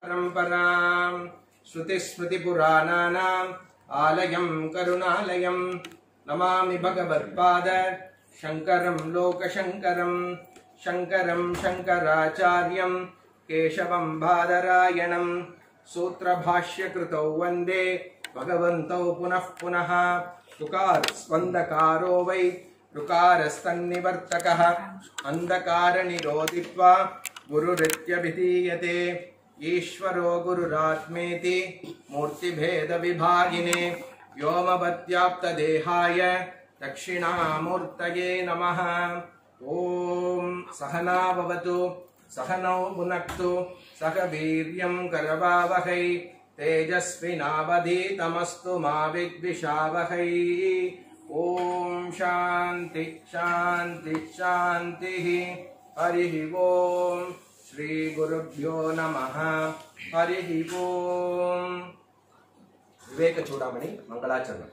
परम्पराम् श्रुतिस्मृतिपुराणानाम् आलयम् करुणालयम् नमामि भगवत्पाद शङ्करम् लोकशङ्करम् शङ्करम् शङ्कराचार्यम् केशवम् बादरायणम् सूत्रभाष्यकृतौ वन्दे भगवन्तौ पुनः पुनः ऋकार स्पन्दकारो वै ऋकारस्तन्निवर्तकः अन्धकारनिरोधित्वा गुरुरित्यभिधीयते ईश्वरो गुरुरात्मेति मूर्तिभेदविभागिने व्योमवत्याप्तदेहाय दक्षिणामूर्तये नमः ॐ सहना भवतु सहनौ भुनक्तु सह वीर्यं करवावहै तेजस्विनावधीतमस्तु मा विद्विषावहै ॐ शान्ति शान्ति शान्तिः हरिः ॐ श्रीगुरुभ्यो नमः हरिः ॐ विवेकचूडामणि मङ्गलाचरणम्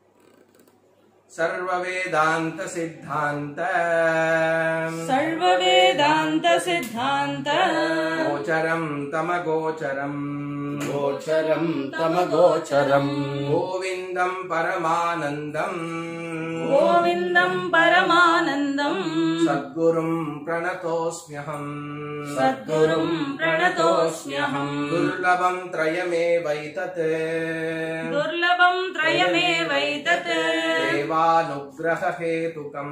सर्ववेदान्तसिद्धान्त सर्ववेदान्त सिद्धान्त गोचरं तमगोचरम् गोचरं तमगोचरम् गोविन्दं परमानन्दम् गोविन्दं परमानन्दम् सद्गुरुं प्रणतोऽस्म्यहम् सद्गुरुं प्रणतोऽस्म्यहम् दुर्लभं त्रयमेवैतत् दुर्लभं त्रयमेवैतत् देवानुग्ररहेतुकम्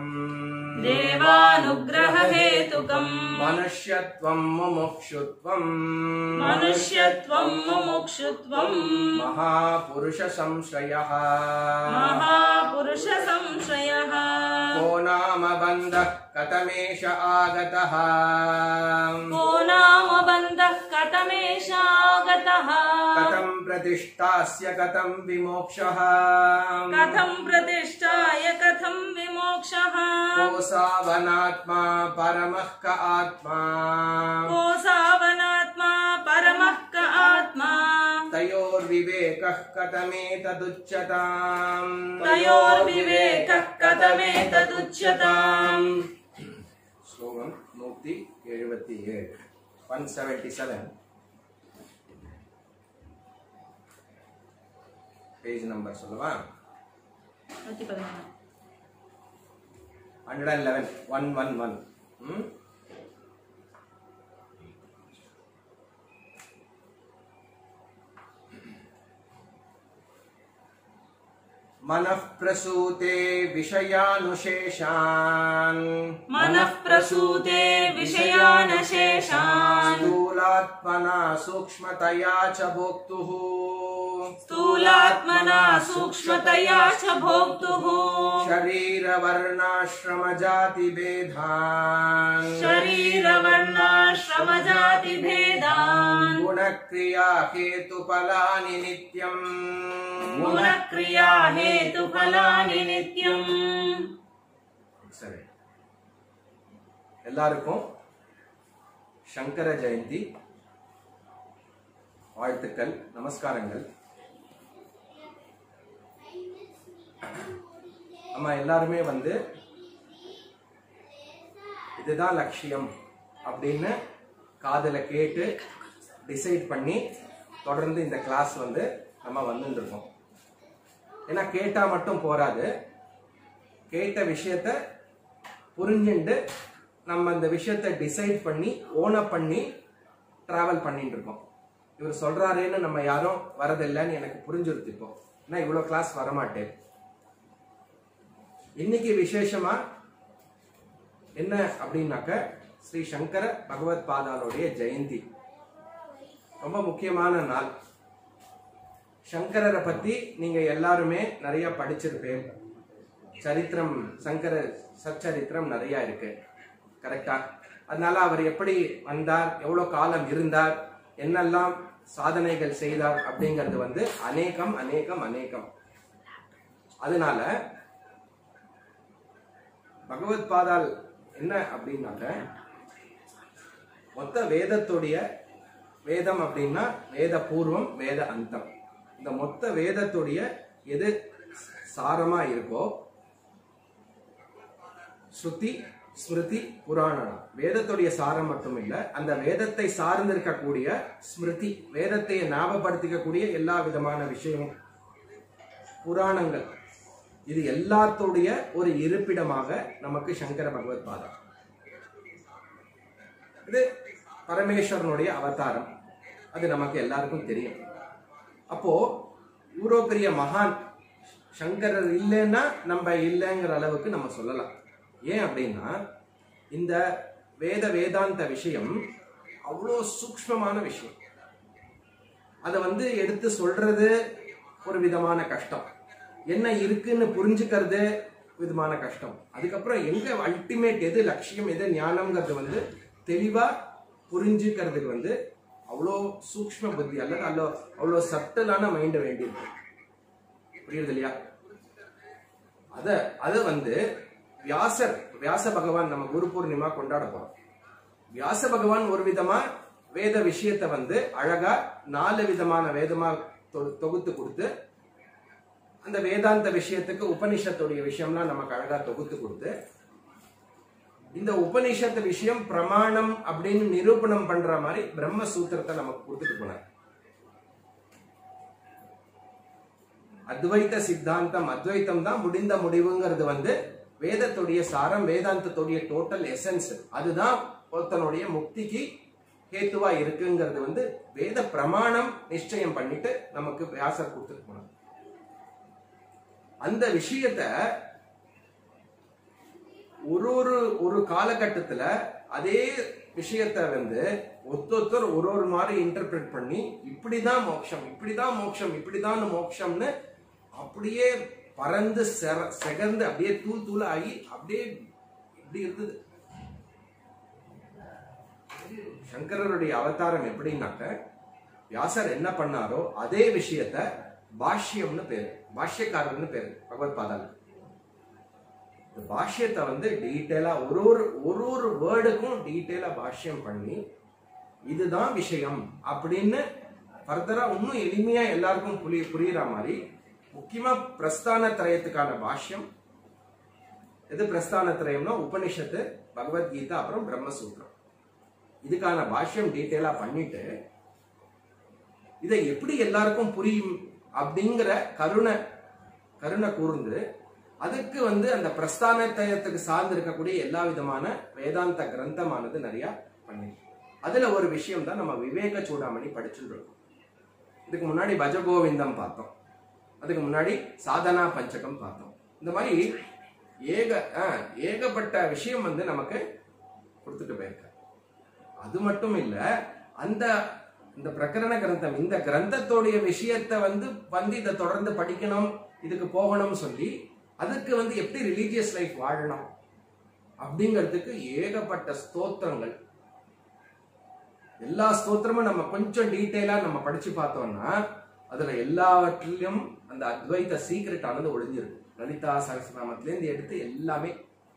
देवानुग्ररहेतुकम् मनुष्यत्वं मुमुक्षुत्वम् मनुष्यत्वं मुमुक्षुत्वम् महापुरुषसंश्रयः महापुरुषसंशयः को नाम बन्धः कथमेष आगतः को नाम बन्धः कथमेषागतः कथं प्रतिष्ठास्य कथं विमोक्षः कथं प्रतिष्ठाय कथं विमोक्षः को सावनात्मा परमः क आत्मा को सावनात्मा परमः क आत्मा तयोर्विवेकः कथमेतदुच्यताम् तयोर्विवेकः कथमेतदुच्यताम् ஸ்லோகம் நூத்தி எழுபத்தி ஏழு one seventy seven page number சொல்லவா hundred and eleven one one one मनः प्रसूते विषयानुशेषान् मनः प्रसूते विषयानशेषान् स्थूलात्मना सूक्ष्मतया च भोक्तुः स्थूलात्मना सूक्ष्मतया च भोक्तुः शरीरवर्णाश्रमजातिभेदान् शरीरवर्णाश्रमजातिभेदान् गुणक्रिया हेतुफलानि नित्यम् गुणक्रिया हेतुफलानि नित्यम् சரி எல்லாருக்கும் சங்கர ஜெயந்தி வாழ்த்துக்கள் நமஸ்காரங்கள் நம்ம எல்லாருமே வந்து இதுதான் லட்சியம் அப்படின்னு காதுல கேட்டு டிசைட் பண்ணி தொடர்ந்து இந்த கிளாஸ் வந்து நம்ம வந்துட்டு இருக்கோம் ஏன்னா கேட்டா மட்டும் போராது கேட்ட விஷயத்த புரிஞ்சுண்டு நம்ம அந்த விஷயத்த டிசைட் பண்ணி ஓனப் பண்ணி டிராவல் பண்ணிட்டு இருக்கோம் இவர் சொல்றாரேன்னு நம்ம யாரும் வரதில்லைன்னு எனக்கு புரிஞ்சிருது இப்போ நான் இவ்வளோ கிளாஸ் வரமாட்டேன் இன்னைக்கு விசேஷமா என்ன அப்படின்னாக்க ஸ்ரீ சங்கர பகவத் பாதாளுடைய ஜெயந்தி ரொம்ப முக்கியமான நாள் சங்கரரை பத்தி நீங்க எல்லாருமே நிறைய படிச்சிருப்பேன் சரித்திரம் சங்கர சச்சரித்திரம் நிறைய இருக்கு கரெக்டா அதனால அவர் எப்படி வந்தார் எவ்வளவு காலம் இருந்தார் என்னெல்லாம் சாதனைகள் செய்தார் அப்படிங்கிறது வந்து அநேகம் அநேகம் அநேகம் அதனால பகவத் பாதால் என்ன அப்படின்னாக்க மொத்த வேதத்துடைய வேதம் அப்படின்னா வேத பூர்வம் வேத அந்தம் இந்த மொத்த வேதத்துடைய எது சாரமா இருக்கோ ஸ்ருதி ஸ்மிருதி புராணம் வேதத்துடைய சாரம் மட்டும் இல்ல அந்த வேதத்தை சார்ந்து இருக்கக்கூடிய ஸ்மிருதி வேதத்தை ஞாபகப்படுத்திக்கக்கூடிய எல்லா விதமான விஷயமும் புராணங்கள் இது எல்லாத்துடைய ஒரு இருப்பிடமாக நமக்கு சங்கர பகவத் பாதம் இது பரமேஸ்வரனுடைய அவதாரம் அது நமக்கு எல்லாருக்கும் தெரியும் அப்போ இவ்வளோ பெரிய மகான் சங்கரர் இல்லைன்னா நம்ம இல்லைங்கிற அளவுக்கு நம்ம சொல்லலாம் ஏன் அப்படின்னா இந்த வேத வேதாந்த விஷயம் அவ்வளோ சூக்ஷ்மமான விஷயம் அதை வந்து எடுத்து சொல்றது ஒரு விதமான கஷ்டம் என்ன இருக்குன்னு புரிஞ்சுக்கிறது விதமான கஷ்டம் அதுக்கப்புறம் எங்க அல்டிமேட் எது லட்சியம் எது ஞானம்ங்கிறது வந்து தெளிவா புரிஞ்சுக்கிறதுக்கு வந்து அவ்வளோ சூக்ஷ்ம புத்தி அல்லது அவ்வளோ அவ்வளோ சட்டலான மைண்ட் வேண்டியிருக்கு புரியுது இல்லையா அத அத வந்து வியாசர் வியாச பகவான் நம்ம குரு பூர்ணிமா கொண்டாட போறோம் வியாச பகவான் ஒரு விதமா வேத விஷயத்தை வந்து அழகா நாலு விதமான வேதமா தொ- தொகுத்து கொடுத்து அந்த வேதாந்த விஷயத்துக்கு உபனிஷத்துடைய விஷயம்லாம் நமக்கு அழகா தொகுத்து கொடுத்து இந்த உபனிஷத்து விஷயம் பிரமாணம் அப்படின்னு நிரூபணம் பண்ற மாதிரி பிரம்ம சூத்திரத்தை நமக்கு கொடுத்துட்டு போனார் அத்வைத சித்தாந்தம் அத்வைத்தம் தான் முடிந்த முடிவுங்கிறது வந்து வேதத்துடைய சாரம் வேதாந்தத்துடைய டோட்டல் எசன்ஸ் அதுதான் ஒருத்தனுடைய முக்திக்கு ஹேத்துவா இருக்குங்கிறது வந்து வேத பிரமாணம் நிச்சயம் பண்ணிட்டு நமக்கு வியாசர் கொடுத்துட்டு போனார் அந்த விஷயத்த ஒரு ஒரு ஒரு காலகட்டத்துல அதே விஷயத்த வந்து ஒத்தொத்தர் ஒரு ஒரு மாதிரி இன்டர்பிரட் பண்ணி இப்படிதான் மோட்சம் இப்படிதான் மோட்சம் இப்படிதான் மோட்சம்னு அப்படியே பறந்து செர- செகந்து அப்படியே தூள் தூள் ஆகி அப்படியே இப்படி இருந்தது சங்கரருடைய அவதாரம் எப்படின்னாக்க வியாசர் என்ன பண்ணாரோ அதே விஷயத்த பாஷ்யம்னு பேரு பாஷ்யக்காரர்னு பேரு பகவத் பாதாளுக்கு இந்த பாஷ்யத்தை வந்து டீட்டெயிலா ஒரு ஒரு ஒரு ஒரு வேர்டுக்கும் டீட்டெயிலா பாஷ்யம் பண்ணி இதுதான் விஷயம் அப்படின்னு ஃபர்தரா இன்னும் எளிமையா எல்லாருக்கும் புரிய புரியுற மாதிரி முக்கியமா பிரஸ்தான திரயத்துக்கான பாஷ்யம் எது பிரஸ்தான திரயம்னா உபனிஷத்து பகவத்கீதா அப்புறம் பிரம்மசூத்திரம் இதுக்கான பாஷ்யம் டீட்டெயிலா பண்ணிட்டு இதை எப்படி எல்லாருக்கும் புரியும் அப்படிங்கிற கருணை கருணை கூர்ந்து அதுக்கு வந்து அந்த பிரஸ்தானத்தயத்துக்கு சார்ந்து இருக்கக்கூடிய எல்லா விதமான வேதாந்த கிரந்தமானது நிறைய பண்ணிருக்கு அதுல ஒரு விஷயம் தான் நம்ம விவேக சூடாமணி படிச்சுட்டு இருக்கோம் இதுக்கு முன்னாடி பஜகோவிந்தம் பார்த்தோம் அதுக்கு முன்னாடி சாதனா பஞ்சகம் பார்த்தோம் இந்த மாதிரி ஏக ஆ, ஏகப்பட்ட விஷயம் வந்து நமக்கு கொடுத்துட்டு போயிருக்க அது மட்டும் இல்ல அந்த இந்த பிரகரண கிரந்தம் இந்த கிரந்தத்தோடைய விஷயத்தை வந்து வந்து இதை தொடர்ந்து படிக்கணும் இதுக்கு போகணும்னு சொல்லி அதுக்கு வந்து எப்படி ரிலீஜியஸ் லைஃப் வாழணும் அப்படிங்கிறதுக்கு ஏகப்பட்ட ஸ்தோத்திரங்கள் எல்லா ஸ்தோத்திரமும் நம்ம கொஞ்சம் டீட்டெயிலா நம்ம படிச்சு பார்த்தோம்னா அதுல எல்லாவற்றிலும் அந்த அத்வைத சீக்ரெட் ஆனது ஒளிஞ்சிருக்கு லலிதா சகசிரநாமத்திலேருந்து எடுத்து எல்லாமே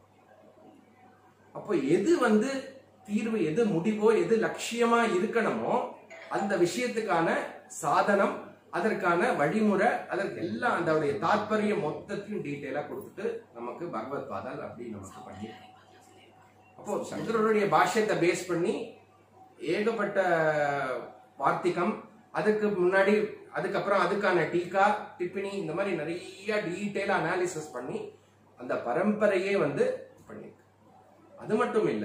அப்போ எது வந்து தீர்வு எது முடிவோ எது லட்சியமா இருக்கணுமோ அந்த விஷயத்துக்கான சாதனம் அதற்கான வழிமுறை அதற்கு எல்லாம் அதோடைய தாற்பயம் மொத்தத்தையும் டீட்டெயிலா கொடுத்துட்டு நமக்கு பகவத் பாதால் அப்படி நமக்கு பண்ணி அப்போ சங்கரருடைய பாஷ்யத்தை பேஸ் பண்ணி ஏகப்பட்ட வார்த்திகம் அதுக்கு முன்னாடி அதுக்கப்புறம் அதுக்கான டீகா டிப்பினி இந்த மாதிரி நிறைய டீட்டெயிலா அனாலிசிஸ் பண்ணி அந்த பரம்பரையே வந்து பண்ணிருக்கு அது மட்டும் இல்ல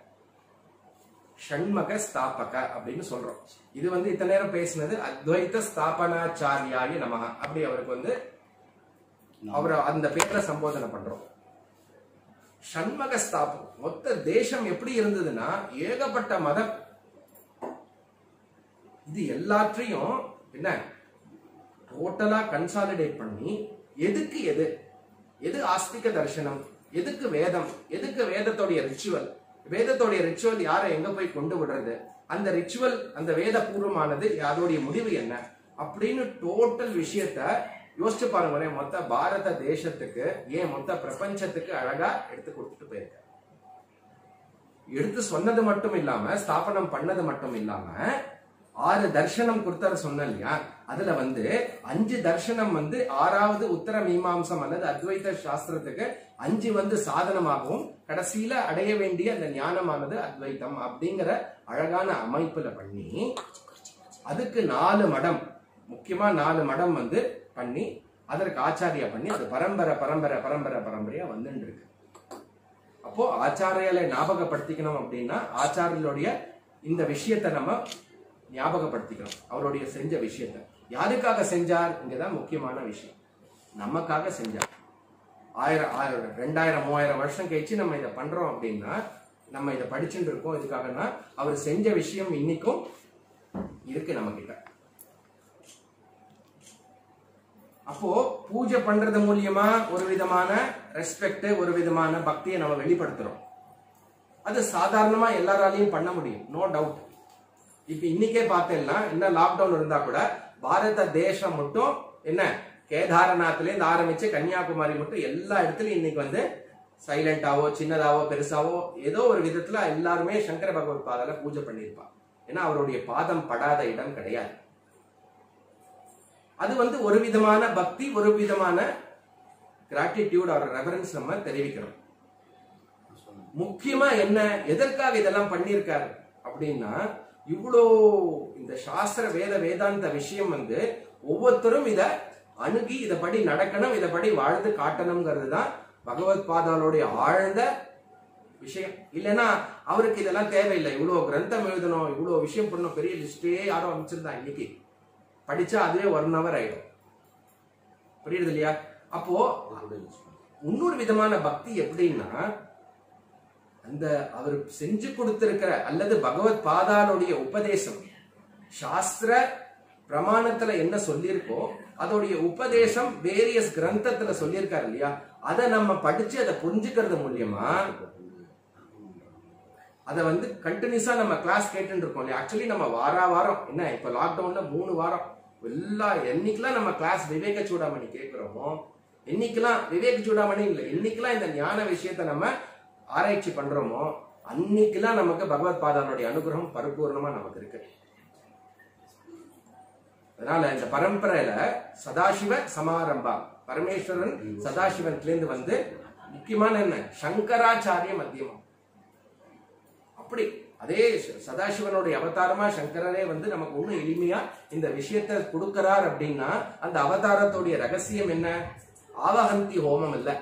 ஷண்மக ஸ்தாபக அப்படின்னு சொல்றோம் இது வந்து இத்தனை நேரம் பேசினது அத்வைத ஸ்தாபனாச்சாரியாய நமக அப்படி அவருக்கு வந்து அவரை அந்த பேர்ல சம்போதனை பண்றோம் ஷண்மக ஸ்தாபம் மொத்த தேசம் எப்படி இருந்ததுன்னா ஏகப்பட்ட மதம் இது எல்லாற்றையும் என்ன டோட்டலா கன்சாலிடேட் பண்ணி எதுக்கு எது எது ஆஸ்திக தரிசனம் எதுக்கு வேதம் எதுக்கு வேதத்தோடைய ரிச்சுவல் வேதத்தோடைய ரிச்சுவல் யாரை எங்க போய் கொண்டு விடுறது அந்த ரிச்சுவல் அந்த வேத பூர்வமானது அதோடைய முடிவு என்ன அப்படின்னு டோட்டல் விஷயத்த யோசிச்சு பாருங்களேன் மொத்த பாரத தேசத்துக்கு ஏன் மொத்த பிரபஞ்சத்துக்கு அழகா எடுத்து கொடுத்துட்டு போயிருக்க எடுத்து சொன்னது மட்டும் இல்லாம ஸ்தாபனம் பண்ணது மட்டும் இல்லாம ஆறு தர்சனம் கொடுத்தாரு சொன்ன இல்லையா அதுல வந்து அஞ்சு தர்சனம் வந்து ஆறாவது உத்தர மீமாம்சம் அல்லது அத்வைத சாஸ்திரத்துக்கு அஞ்சு வந்து சாதனமாகவும் கடைசியில அடைய வேண்டிய அந்த ஞானமானது அத்வைத்தம் அப்படிங்கிற அழகான அமைப்புல பண்ணி அதுக்கு நாலு மடம் முக்கியமா நாலு மடம் வந்து பண்ணி அதற்கு ஆச்சாரியா பண்ணி அது பரம்பரை பரம்பரை பரம்பரை பரம்பரையா வந்துட்டு இருக்கு அப்போ ஆச்சாரியலை ஞாபகப்படுத்திக்கணும் அப்படின்னா ஆச்சாரியலுடைய இந்த விஷயத்தை நம்ம ஞாபகப்படுத்திக்கணும் அவருடைய செஞ்ச விஷயத்தை யாருக்காக செஞ்சார் இங்கதான் முக்கியமான விஷயம் நமக்காக செஞ்சார் ஆயிரம் ஆயிரம் ரெண்டாயிரம் மூவாயிரம் வருஷம் கழிச்சு நம்ம இதை பண்றோம் அப்படின்னா நம்ம இதை படிச்சுட்டு இருக்கோம் இதுக்காகனா அவர் செஞ்ச விஷயம் இன்னைக்கும் இருக்கு நம்ம கிட்ட அப்போ பூஜை பண்றது மூலியமா ஒரு விதமான ரெஸ்பெக்ட் ஒரு விதமான பக்தியை நம்ம வெளிப்படுத்துறோம் அது சாதாரணமா எல்லாராலையும் பண்ண முடியும் நோ டவுட் இப்ப இன்னைக்கே பார்த்தேன்னா என்ன லாக்டவுன் இருந்தா கூட பாரத தேசம் மட்டும் என்ன கேதாரநாத்ல இருந்து ஆரம்பிச்சு கன்னியாகுமரி மட்டும் எல்லா இடத்துலயும் இன்னைக்கு வந்து சைலண்டாவோ சின்னதாவோ பெருசாவோ ஏதோ ஒரு விதத்துல எல்லாருமே சங்கர பகவத் பாதால பூஜை பண்ணியிருப்பா ஏன்னா அவருடைய பாதம் படாத இடம் கிடையாது அது வந்து ஒரு விதமான பக்தி ஒரு விதமான கிராட்டிடியூட் அவர் ரெஃபரன்ஸ் நம்ம தெரிவிக்கிறோம் முக்கியமா என்ன எதற்காக இதெல்லாம் பண்ணியிருக்காரு அப்படின்னா இவ்வளோ இந்த சாஸ்திர வேத வேதாந்த விஷயம் வந்து ஒவ்வொருத்தரும் இத அணுகி இத படி நடக்கணும் இத படி வாழ்ந்து காட்டணுங்கிறது தான் பகவத் பாதாளுடைய ஆழ்ந்த விஷயம் இல்லைன்னா அவருக்கு இதெல்லாம் தேவையில்லை இவ்வளோ கிரந்தம் எழுதணும் இவ்வளோ விஷயம் பண்ணணும் பெரிய லிஸ்டே யாரோ அமைச்சிருந்தா இன்னைக்கு படிச்சா அதுவே ஒன் ஹவர் ஆயிடும் புரியுது இல்லையா அப்போ இன்னொரு விதமான பக்தி எப்படின்னா அந்த அவர் செஞ்சு கொடுத்திருக்கிற அல்லது பகவத் பாதாளுடைய உபதேசம் சாஸ்திர பிரமாணத்துல என்ன சொல்லியிருக்கோ அதோடைய உபதேசம் வேரியஸ் கிரந்தத்துல சொல்லியிருக்காரு இல்லையா அதை நம்ம படிச்சு அதை புரிஞ்சுக்கிறது மூலியமா அதை வந்து கண்டினியூஸா நம்ம கிளாஸ் கேட்டுட்டு இருக்கோம் இல்லையா ஆக்சுவலி நம்ம வாரா வாரம் என்ன இப்ப லாக்டவுன்ல மூணு வாரம் எல்லா என்னைக்கெல்லாம் நம்ம கிளாஸ் விவேக சூடாமணி கேட்கிறோமோ என்னைக்கெல்லாம் விவேக சூடாமணி இல்லை என்னைக்கெல்லாம் இந்த ஞான விஷயத்தை நம்ம ஆராய்ச்சி பண்றோமோ அன்னைக்கெல்லாம் நமக்கு பகவத் பாதானுடைய அனுகிரகம் பரிபூர்ணமா நமக்கு இருக்கு அதனால இந்த பரம்பரையில சதாசிவ சமாரம்பா பரமேஸ்வரன் சதாசிவன்லேருந்து வந்து முக்கியமான என்ன சங்கராச்சாரிய மத்தியமம் அப்படி அதே ச- சதாசிவனுடைய அவதாரமா சங்கரரே வந்து நமக்கு ஒண்ணும் எளிமையா இந்த விஷயத்தை கொடுக்கறார் அப்படின்னா அந்த அவதாரத்துடைய ரகசியம் என்ன ஆவகந்தி ஹோமம் இல்ல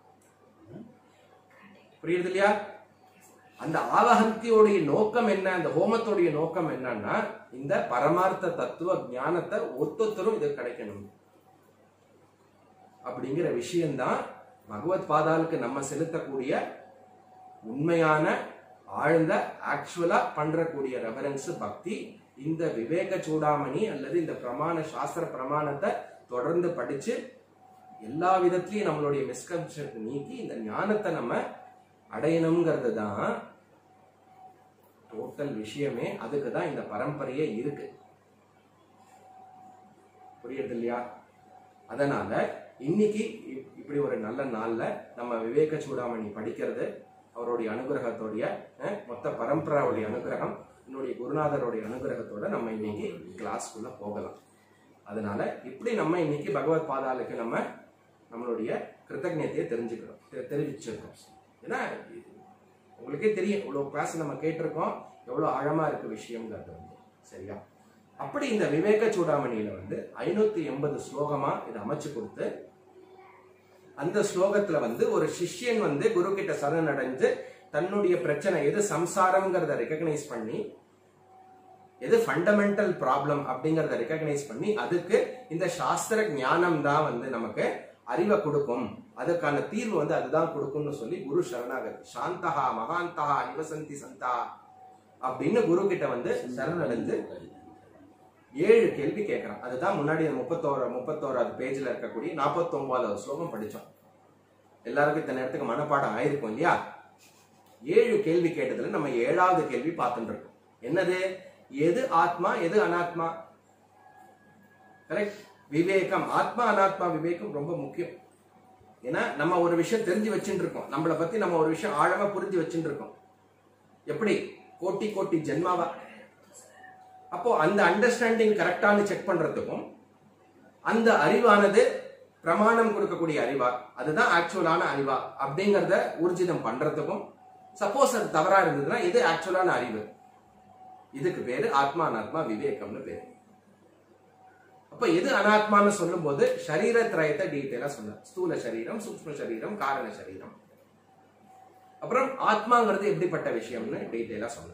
புரியுது இல்லையா அந்த ஆவகந்தியோடைய நோக்கம் என்ன அந்த ஹோமத்தோடைய நோக்கம் என்னன்னா இந்த பரமார்த்த தத்துவ ஞானத்தை ஒத்தொத்தரும் இது கிடைக்கணும் அப்படிங்கிற விஷயம்தான் பகவத் பாதாளுக்கு நம்ம செலுத்தக்கூடிய உண்மையான ஆழ்ந்த ஆக்சுவலா பண்றக்கூடிய ரெஃபரன்ஸ் பக்தி இந்த விவேக சூடாமணி அல்லது இந்த பிரமாண சாஸ்திர பிரமாணத்தை தொடர்ந்து படிச்சு எல்லா விதத்திலையும் நம்மளுடைய மிஸ்கன்செப்ட் நீக்கி இந்த ஞானத்தை நம்ம அடையணுங்கிறது தான் டோட்டல் விஷயமே அதுக்கு தான் இந்த பரம்பரையே இருக்கு புரியுது இல்லையா அதனால இன்னைக்கு இப்- இப்படி ஒரு நல்ல நாள்ல நம்ம விவேக சூடாமணி படிக்கிறது அவருடைய அனுகிரகத்தோடைய அஹ், மொத்த பரம்பராவுடைய அனுகிரகம் என்னுடைய குருநாதருடைய அனுகிரகத்தோட நம்ம இன்னைக்கு கிளாஸ்க்குள்ள போகலாம் அதனால இப்படி நம்ம இன்னைக்கு பகவத் பாதாளுக்கு நம்ம நம்மளுடைய கிருத்தஜத்தையை தெரிஞ்சுக்கிறோம் தெ- தெரிவிச்சிருக்கோம் ஏன்னா இது உங்களுக்கே தெரியும் இவ்வளோ கிளாஸ் நம்ம கேட்டிருக்கோம் எவ்வளோ ஆழமா இருக்கு விஷயங்கிறது வந்து சரியா அப்படி இந்த விவேக சூடாமணியில வந்து ஐநூத்தி எண்பது ஸ்லோகமா இதை அமைச்சு கொடுத்து அந்த ஸ்லோகத்துல வந்து ஒரு சிஷ்யன் வந்து குரு கிட்ட சரணடைஞ்சு தன்னுடைய பிரச்சனை எது சம்சாரம்ங்கிறத ரெக்கக்னைஸ் பண்ணி எது ஃபண்டமெண்டல் ப்ராப்ளம் அப்படிங்கறத ரெக்கக்னைஸ் பண்ணி அதுக்கு இந்த சாஸ்திர ஞானம் தான் வந்து நமக்கு அறிவை கொடுக்கும் அதுக்கான தீர்வு வந்து அதுதான் கொடுக்கும்னு சொல்லி குரு சரணாகதி சாந்தஹா மகாந்தஹா நிவசந்தி சந்தா அப்படின்னு குரு கிட்ட வந்து சரணடைஞ்சு ஏழு கேள்வி கேட்கறான் அதுதான் முன்னாடி முப்பத்தோரு முப்பத்தோராது பேஜ்ல இருக்கக்கூடிய நாற்பத்தொன்பதாவது ஸ்லோகம் படிச்சோம் எல்லாருக்கும் இத்தனை நேரத்துக்கு மனப்பாடம் ஆயிருக்கும் இல்லையா ஏழு கேள்வி கேட்டதுல நம்ம ஏழாவது கேள்வி பார்த்துட்டு இருக்கோம் என்னது எது ஆத்மா எது அனாத்மா கரெக்ட் விவேகம் ஆத்மா அனாத்மா விவேகம் ரொம்ப முக்கியம் ஏன்னா நம்ம ஒரு விஷயம் தெரிஞ்சு வச்சுட்டு இருக்கோம் நம்மளை பத்தி நம்ம ஒரு விஷயம் ஆழமா புரிஞ்சு வச்சுட்டு இருக்கோம் எப்படி கோட்டி கோட்டி ஜென்மாவா அப்போ அந்த அண்டர்ஸ்டாண்டிங் கரெக்டானு செக் பண்றதுக்கும் அந்த அறிவானது பிரமாணம் கொடுக்கக்கூடிய அறிவா அதுதான் ஆக்சுவலான அறிவா அப்படிங்கறத ஊர்ஜிதம் பண்றதுக்கும் சப்போஸ் அது தவறா இருந்ததுன்னா இது ஆக்சுவலான அறிவு இதுக்கு பேரு ஆத்மா அனாத்மா விவேகம்னு பேரு அப்ப எது அனாத்மான்னு சொல்லும்போது சரீர திரயத்தை டீட்டெயிலா சொல்ல ஸ்தூல சரீரம் சூக்ஷ்ம சரீரம் காரண சரீரம் அப்புறம் ஆத்மாங்கிறது எப்படிப்பட்ட விஷயம்னு டீட்டெயிலா சொல்ல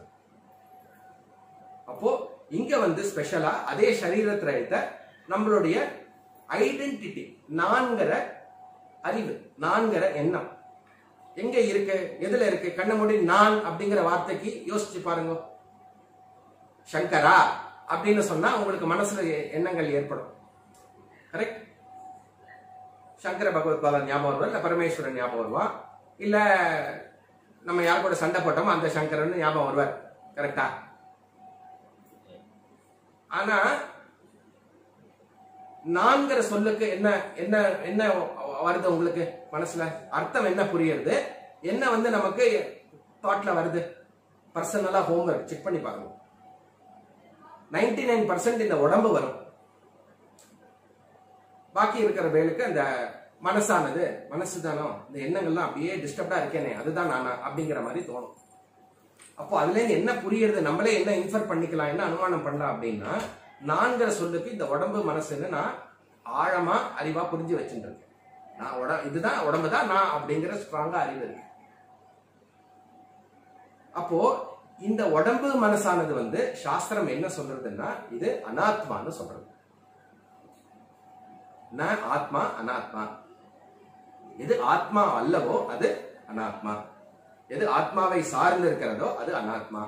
அப்போ இங்க வந்து ஸ்பெஷலா அதே சரீர திரயத்தை நம்மளுடைய ஐடென்டிட்டி நான்கிற அறிவு நான்கிற எண்ணம் எங்க இருக்கு எதுல இருக்கு கண்ண மூடி நான் அப்படிங்கிற வார்த்தைக்கு யோசிச்சு பாருங்க சங்கரா அப்படின்னு சொன்னா உங்களுக்கு மனசுல எ- எண்ணங்கள் ஏற்படும் கரெக்ட் சங்கர பகவத் பாதன் ஞாபகம் வருவா இல்ல பரமேஸ்வரன் ஞாபகம் வருவா இல்ல நம்ம யார் கூட சண்டை போட்டோமோ அந்த சங்கரன் ஞாபகம் வருவார் கரெக்டா ஆனா நான்கிற சொல்லுக்கு என்ன என்ன என்ன வருது உங்களுக்கு மனசுல அர்த்தம் என்ன புரியுறது என்ன வந்து நமக்கு தாட்ல வருது பர்சனலா ஹோம்ஒர்க் செக் பண்ணி பாருங்க நைன்டி நைன் பர்சன்ட் இந்த உடம்பு வரும் பாக்கி இருக்கிற வேலுக்கு அந்த மனசானது மனசு தானோ இந்த எண்ணங்கள்லாம் அப்படியே டிஸ்டர்ப்டா இருக்கேனே அதுதான் நானா அப்படிங்கிற மாதிரி தோணும் அப்போ அதுல இருந்து என்ன புரியுறது நம்மளே என்ன இன்ஃபர் பண்ணிக்கலாம் என்ன அனுமானம் பண்ணலாம் அப்படின்னா நான்கிற சொல்லுக்கு இந்த உடம்பு மனசுன்னு நான் ஆழமா அறிவா புரிஞ்சு வச்சுருக்கேன் நான் உட இதுதான் உடம்பு தான் நான் அப்படிங்கிற ஸ்ட்ராங்கா அறிவு இருக்கு அப்போ இந்த உடம்பு மனசானது வந்து சாஸ்திரம் என்ன சொல்றதுன்னா இது அனாத்மான்னு சொல்றது ந ஆத்மா அனாத்மா எது ஆத்மா அல்லவோ அது அனாத்மா எது ஆத்மாவை சார்ந்து இருக்கிறதோ அது அனாத்மா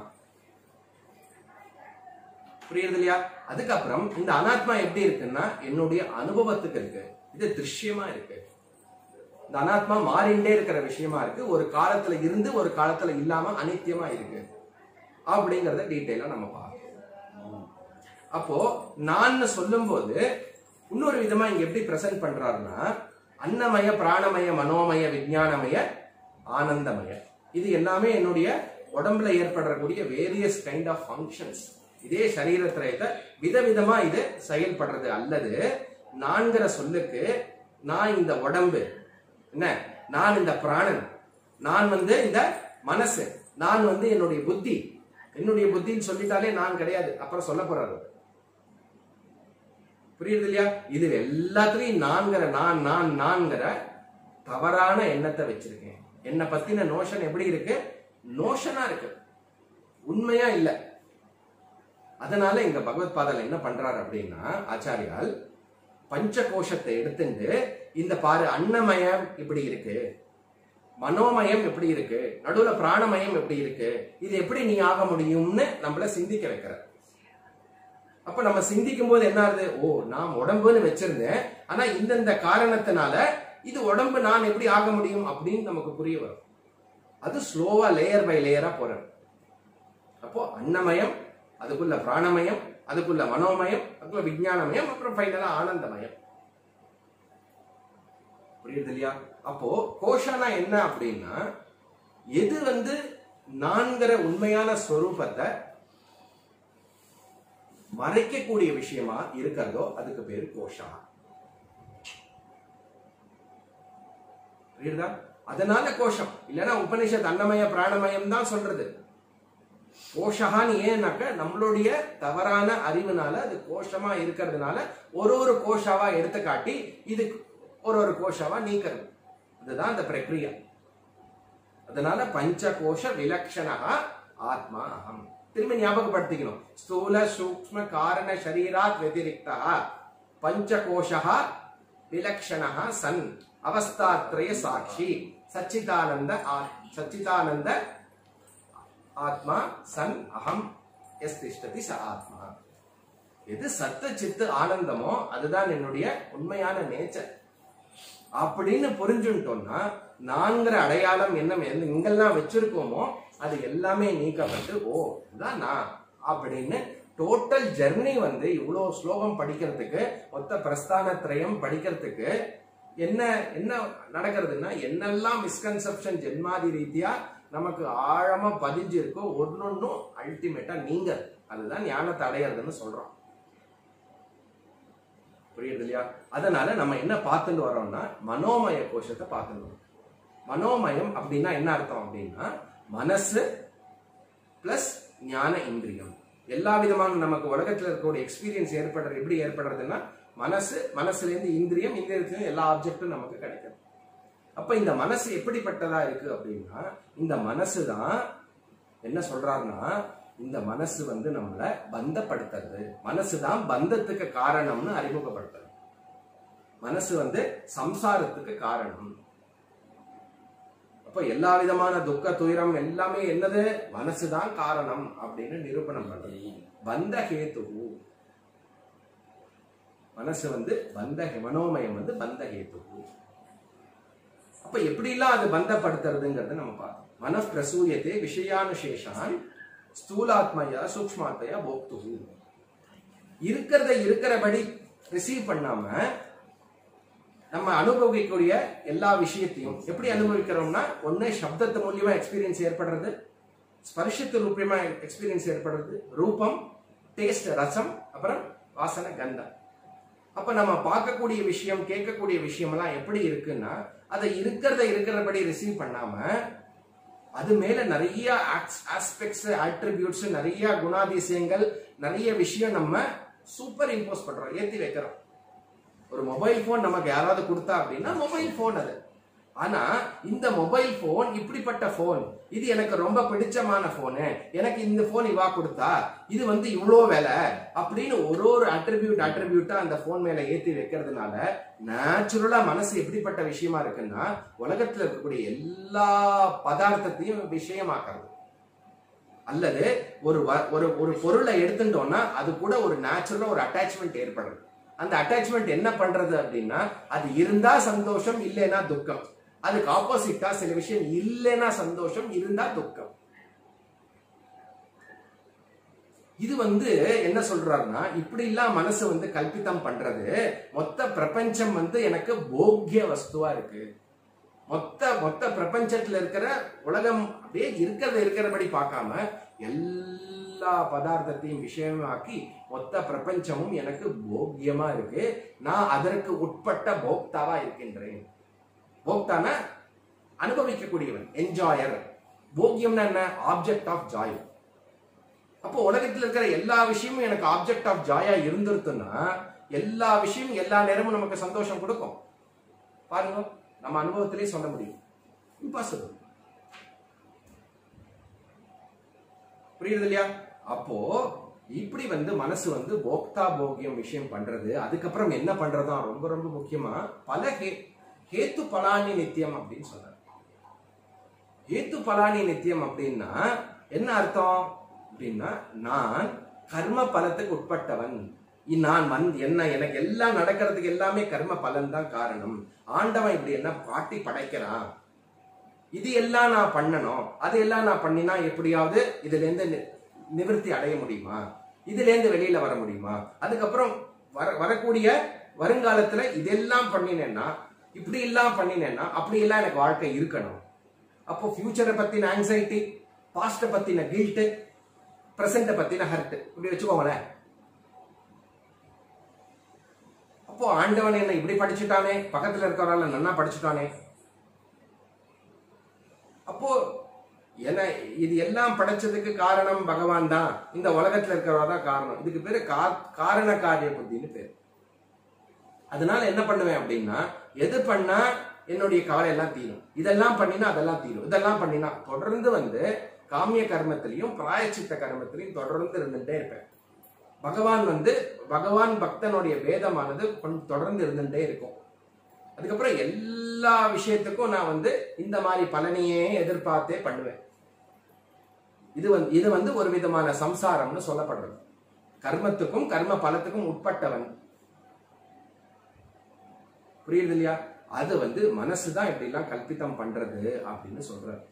புரியுது இல்லையா அதுக்கப்புறம் இந்த அனாத்மா எப்படி இருக்குன்னா என்னுடைய அனுபவத்துக்கு இருக்கு இது திருஷ்யமா இருக்கு இந்த அனாத்மா மாறிண்டே இருக்கிற விஷயமா இருக்கு ஒரு காலத்துல இருந்து ஒரு காலத்துல இல்லாம அனித்தியமா இருக்கு அப்படிங்கறத டீட்டெயிலா நம்ம பார்க்கணும் அப்போ நான் சொல்லும்போது இன்னொரு விதமா இங்க எப்படி பிரசன்ட் பண்றாருன்னா அன்னமய பிராணமய மனோமய விஞ்ஞானமய ஆனந்தமய இது எல்லாமே என்னுடைய உடம்புல ஏற்படக்கூடிய வேரியஸ் கைண்ட் ஆஃப் ஃபங்க்ஷன்ஸ் இதே சரீரத்திரயத்தை விதவிதமா இது செயல்படுறது அல்லது நான்கிற சொல்லுக்கு நான் இந்த உடம்பு என்ன நான் இந்த பிராணன் நான் வந்து இந்த மனசு நான் வந்து என்னுடைய புத்தி என்னுடைய புத்தின்னு சொல்லிட்டாலே நான் கிடையாது அப்புறம் சொல்ல போறாரு புரியுது இல்லையா இது எல்லாத்துலயும் நான்கிற நான் நான் நான்கிற தவறான எண்ணத்தை வச்சிருக்கேன் என்னை பத்தின நோஷன் எப்படி இருக்கு நோஷனா இருக்கு உண்மையா இல்ல அதனால இங்க பகவத் பாதல் என்ன பண்றாரு அப்படின்னா ஆச்சாரியால் பஞ்ச கோஷத்தை எடுத்துட்டு இந்த பாரு அன்னமயம் இப்படி இருக்கு மனோமயம் எப்படி இருக்கு நடுவுல பிராணமயம் எப்படி இருக்கு இது எப்படி நீ ஆக முடியும்னு நம்மள சிந்திக்க வைக்கிற அப்ப நம்ம சிந்திக்கும் போது என்ன ஆகுது ஓ நான் உடம்புன்னு வச்சிருந்தேன் ஆனா இந்தந்த காரணத்தினால இது உடம்பு நான் எப்படி ஆக முடியும் அப்படின்னு நமக்கு புரிய வரும் அது ஸ்லோவா லேயர் பை லேயரா போறது அப்போ அன்னமயம் அதுக்குள்ள பிராணமயம் அதுக்குள்ள மனோமயம் அதுக்குள்ள விஞ்ஞானமயம் அப்புறம் ஃபைனலா ஆனந்தமயம் புரியுது இல்லையா அப்போ கோஷனா என்ன அப்படின்னா எது வந்து நான்கிற உண்மையான ஸ்வரூபத்தை மறைக்கக்கூடிய விஷயமா இருக்கிறதோ அதுக்கு பேரு கோஷா புரியுதா அதனால கோஷம் இல்லைன்னா உபனிஷத் அன்னமய பிராணமயம் தான் சொல்றது கோஷகான்னு ஏன்னாக்க நம்மளுடைய தவறான அறிவுனால அது கோஷமா இருக்கிறதுனால ஒரு ஒரு கோஷாவா எடுத்து காட்டி இது ஒரு ஒரு கோஷாவா நீக்கிறது அதுதான் அந்த பிரக்ரியா அதனால பஞ்ச கோஷ விலக்ஷணா ஆத்மா அகம் திரும்பி ஞாபகப்படுத்திக்கணும் ஸ்தூல சூக்ம காரண சரீராத் வெதிரிக்தா பஞ்சகோஷா விலக்ஷணா சன் அவஸ்தாத்ரய சாட்சி சச்சிதானந்த ஆ- சச்சிதானந்த ஆத்மா சன் அகம் எஸ் திஷ்டதி ச ஆத்மா எது சத்து சித்து ஆனந்தமோ அதுதான் என்னுடைய உண்மையான நேச்சர் அப்படின்னு புரிஞ்சுட்டோம்னா நான்கிற அடையாளம் என்ன எந்த- எங்கெல்லாம் வச்சிருக்கோமோ அது எல்லாமே நீக்கப்பட்டு ஓ இதுதான் நான் அப்படின்னு டோட்டல் ஜெர்னி வந்து இவ்வளோ ஸ்லோகம் படிக்கிறதுக்கு மொத்த பிரஸ்தான திரயம் படிக்கிறதுக்கு என்ன என்ன நடக்கிறதுன்னா என்னெல்லாம் மிஸ்கன்செப்ஷன் ஜென்மாதி ரீதியா நமக்கு ஆழமா பதிஞ்சு இருக்கோ ஒன்னொன்னும் அல்டிமேட்டா நீங்க அதுதான் ஞானத்தை அடையிறதுன்னு சொல்றோம் புரியுது இல்லையா அதனால நம்ம என்ன பார்த்துட்டு வரோம்னா மனோமய கோஷத்தை பார்த்துட்டு வரோம் மனோமயம் அப்படின்னா என்ன அர்த்தம் அப்படின்னா மனசு பிளஸ் ஞான இந்திரியம் எல்லா விதமான நமக்கு உலகத்துல இருக்கக்கூடிய எக்ஸ்பீரியன்ஸ் ஏற்படுறது எப்படி ஏற்படுறதுன்னா மனசு மனசுல இருந்து இந்திரியம் இந்திரியத்திலும் எல்லா ஆப்ஜெக்டும் நமக்கு கிடைக்கும் அப்ப இந்த மனசு எப்படிப்பட்டதா இருக்கு அப்படின்னா இந்த மனசு தான் என்ன சொல்றாருன்னா இந்த மனசு வந்து நம்மளை பந்தப்படுத்துறது மனசு தான் பந்தத்துக்கு காரணம்னு அறிமுகப்படுத்துறது மனசு வந்து சம்சாரத்துக்கு காரணம் அப்ப எல்லா விதமான துக்க துயரம் எல்லாமே என்னது மனசுதான் காரணம் அப்படின்னு நிரூபணம் பண்றது பந்த ஹேத்து மனசு வந்து பந்த மனோமயம் வந்து பந்த ஹேத்து அப்ப எப்படிலாம் அது பந்தப்படுத்துறதுங்கிறத நம்ம பார்த்தோம் மன பிரசூயத்தை விஷயானுசேஷான் ஸ்தூலாத்மயா சூக்ஷ்மாத்மயா போக்து இருக்கிறத இருக்கிறபடி ரிசீவ் பண்ணாம நம்ம அனுபவிக்கக்கூடிய எல்லா விஷயத்தையும் எப்படி அனுபவிக்கிறோம்னா ஒண்ணு சப்தத்து மூலியமா எக்ஸ்பீரியன்ஸ் ஏற்படுறது ஸ்பர்ஷத்து ரூபியமா எக்ஸ்பீரியன்ஸ் ஏற்படுறது ரூபம் டேஸ்ட் ரசம் அப்புறம் வாசனை கந்தம் அப்ப நம்ம பார்க்கக்கூடிய விஷயம் கேட்கக்கூடிய விஷயம் எல்லாம் எப்படி இருக்குன்னா அதை இருக்கிறத இருக்கிறபடி ரிசீவ் பண்ணாம அது மேல நிறைய ஆஸ்பெக்ட்ஸ் ஆட்ரிபியூட்ஸ் நிறைய குணாதிசயங்கள் நிறைய விஷயம் நம்ம சூப்பர் இம்போஸ் பண்றோம் ஏத்தி வைக்கிறோம் ஒரு மொபைல் போன் நமக்கு யாராவது கொடுத்தா அப்படின்னா மொபைல் போன் அது ஆனா இந்த மொபைல் போன் இப்படிப்பட்ட போன் இது எனக்கு ரொம்ப பிடிச்சமான போனு எனக்கு இந்த போன் இவா கொடுத்தா இது வந்து இவ்வளோ விலை அப்படின்னு ஒரு ஒரு அட்ரிபியூட் அட்ரிபியூட்டா அந்த போன் மேல ஏத்தி வைக்கிறதுனால நேச்சுரலா மனசு எப்படிப்பட்ட விஷயமா இருக்குன்னா உலகத்துல இருக்கக்கூடிய எல்லா பதார்த்தத்தையும் விஷயமாக்குறது அல்லது ஒரு வ- ஒரு ஒரு பொருளை எடுத்துட்டோம்னா அது கூட ஒரு நேச்சுரலா ஒரு அட்டாச்மெண்ட் ஏற்படுறது அந்த அட்டாச்மெண்ட் என்ன பண்றது அப்படின்னா அது இருந்தா சந்தோஷம் இல்லைன்னா துக்கம் அதுக்கு ஆப்போசிட்டா சில விஷயம் இல்லைன்னா சந்தோஷம் இருந்தா துக்கம் இது வந்து என்ன சொல்றாருன்னா இப்படி எல்லாம் மனசு வந்து கல்பித்தம் பண்றது மொத்த பிரபஞ்சம் வந்து எனக்கு போக்கிய வஸ்துவா இருக்கு மொத்த மொத்த பிரபஞ்சத்துல இருக்கிற உலகம் அப்படியே இருக்கிறத இருக்கிறபடி பார்க்காம எல்லா பதார்த்தத்தையும் விஷயமாக்கி மொத்த பிரபஞ்சமும் எனக்கு போக்கியமா இருக்கு நான் அதற்கு உட்பட்ட போக்தாவா இருக்கின்றேன் போக்தான அனுபவிக்கக்கூடியவன் என்ஜாயர் போக்கியம்னா என்ன ஆப்ஜெக்ட் ஆஃப் ஜாய் அப்போ உலகத்தில் இருக்கிற எல்லா விஷயமும் எனக்கு ஆப்ஜெக்ட் ஆஃப் ஜாயா இருந்திருக்குன்னா எல்லா விஷயமும் எல்லா நேரமும் நமக்கு சந்தோஷம் கொடுக்கும் பாருங்க நம்ம அனுபவத்திலே சொல்ல முடியும் இம்பாசிபிள் புரியுது இல்லையா அப்போ இப்படி வந்து மனசு வந்து போக்தா போகியம் விஷயம் பண்றது அதுக்கப்புறம் என்ன பண்றதா ரொம்ப ரொம்ப முக்கியமா பல ஹே ஹேத்து பலானி நித்தியம் அப்படின்னு சொல்றாரு ஹேத்து பலானி நித்தியம் அப்படின்னா என்ன அர்த்தம் அப்படின்னா நான் கர்ம பலத்துக்கு உட்பட்டவன் இ- நான் வந்து என்ன எனக்கு எல்லாம் நடக்கிறதுக்கு எல்லாமே கர்ம பலன் தான் காரணம் ஆண்டவன் இப்படி என்ன பாட்டி படைக்கிறான் இது எல்லாம் நான் பண்ணணும் அது எல்லாம் நான் பண்ணினா எப்படியாவது இதுல இருந்து நி- நிவர்த்தி அடைய முடியுமா இதுல இருந்து வெளியில வர முடியுமா அதுக்கப்புறம் வர வரக்கூடிய வருங்காலத்துல இதெல்லாம் பண்ணினேன்னா இப்படி எல்லாம் பண்ணினேன்னா அப்படி எல்லாம் எனக்கு வாழ்க்கை இருக்கணும் அப்போ ஃபியூச்சரை பத்தின ஆங்ஸைட்டி பாஸ்ட பத்தின கில்ட்டு பிரசண்ட பத்தின ஹர்ட் இப்படி வச்சுக்கோங்களேன் அப்போ ஆண்டவன் என்ன இப்படி படிச்சுட்டானே பக்கத்துல இருக்கிறவரால நன்னா படிச்சுட்டானே அப்போ என்ன இது எல்லாம் படைச்சதுக்கு காரணம் பகவான் தான் இந்த உலகத்துல இருக்கிறவா தான் காரணம் இதுக்கு பேரு கா- காரண காரிய புத்தின்னு பேரு அதனால என்ன பண்ணுவேன் அப்படின்னா எது பண்ணா என்னுடைய கவலை எல்லாம் தீரும் இதெல்லாம் பண்ணினா அதெல்லாம் தீரும் இதெல்லாம் பண்ணினா தொடர்ந்து வந்து காமிய கர்மத்திலையும் பிராயச்சித்த கர்மத்திலையும் தொடர்ந்து இருந்துட்டே இருப்பேன் பகவான் வந்து பகவான் பக்தனுடைய வேதமானது கொண்- தொடர்ந்து இருந்துட்டே இருக்கும் அதுக்கப்புறம் எல்லா விஷயத்துக்கும் நான் வந்து இந்த மாதிரி பலனையே எதிர்பார்த்தே பண்ணுவேன் இது வந்து இது வந்து ஒரு விதமான சம்சாரம்னு சொல்லப்படுறது கர்மத்துக்கும் கர்ம பலத்துக்கும் உட்பட்டவன் புரியுது இல்லையா அது வந்து மனசுதான் இப்படி எல்லாம் கல்பித்தம் பண்றது அப்படின்னு சொல்றாரு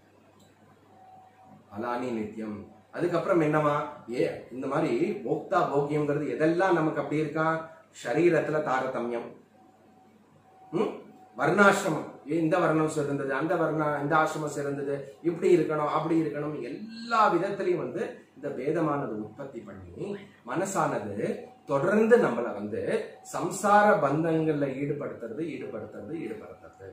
அலானி நித்தியம் அதுக்கப்புறம் என்னவா ஏ இந்த மாதிரி போக்தா போக்கியம்ங்கிறது எதெல்லாம் நமக்கு அப்படி இருக்கா சரீரத்துல தாரதமியம் ம்? வர்ணாசிரமம் ஏன் இந்த வர்ணம் சிறந்தது அந்த வர்ணா இந்த ஆசிரமம் சிறந்தது இப்படி இருக்கணும் அப்படி இருக்கணும் எல்லா விதத்திலையும் வந்து இந்த வேதமானது உற்பத்தி பண்ணி மனசானது தொடர்ந்து நம்மளை வந்து சம்சார பந்தங்கள்ல ஈடுபடுத்துறது ஈடுபடுத்துறது ஈடுபடுத்துறது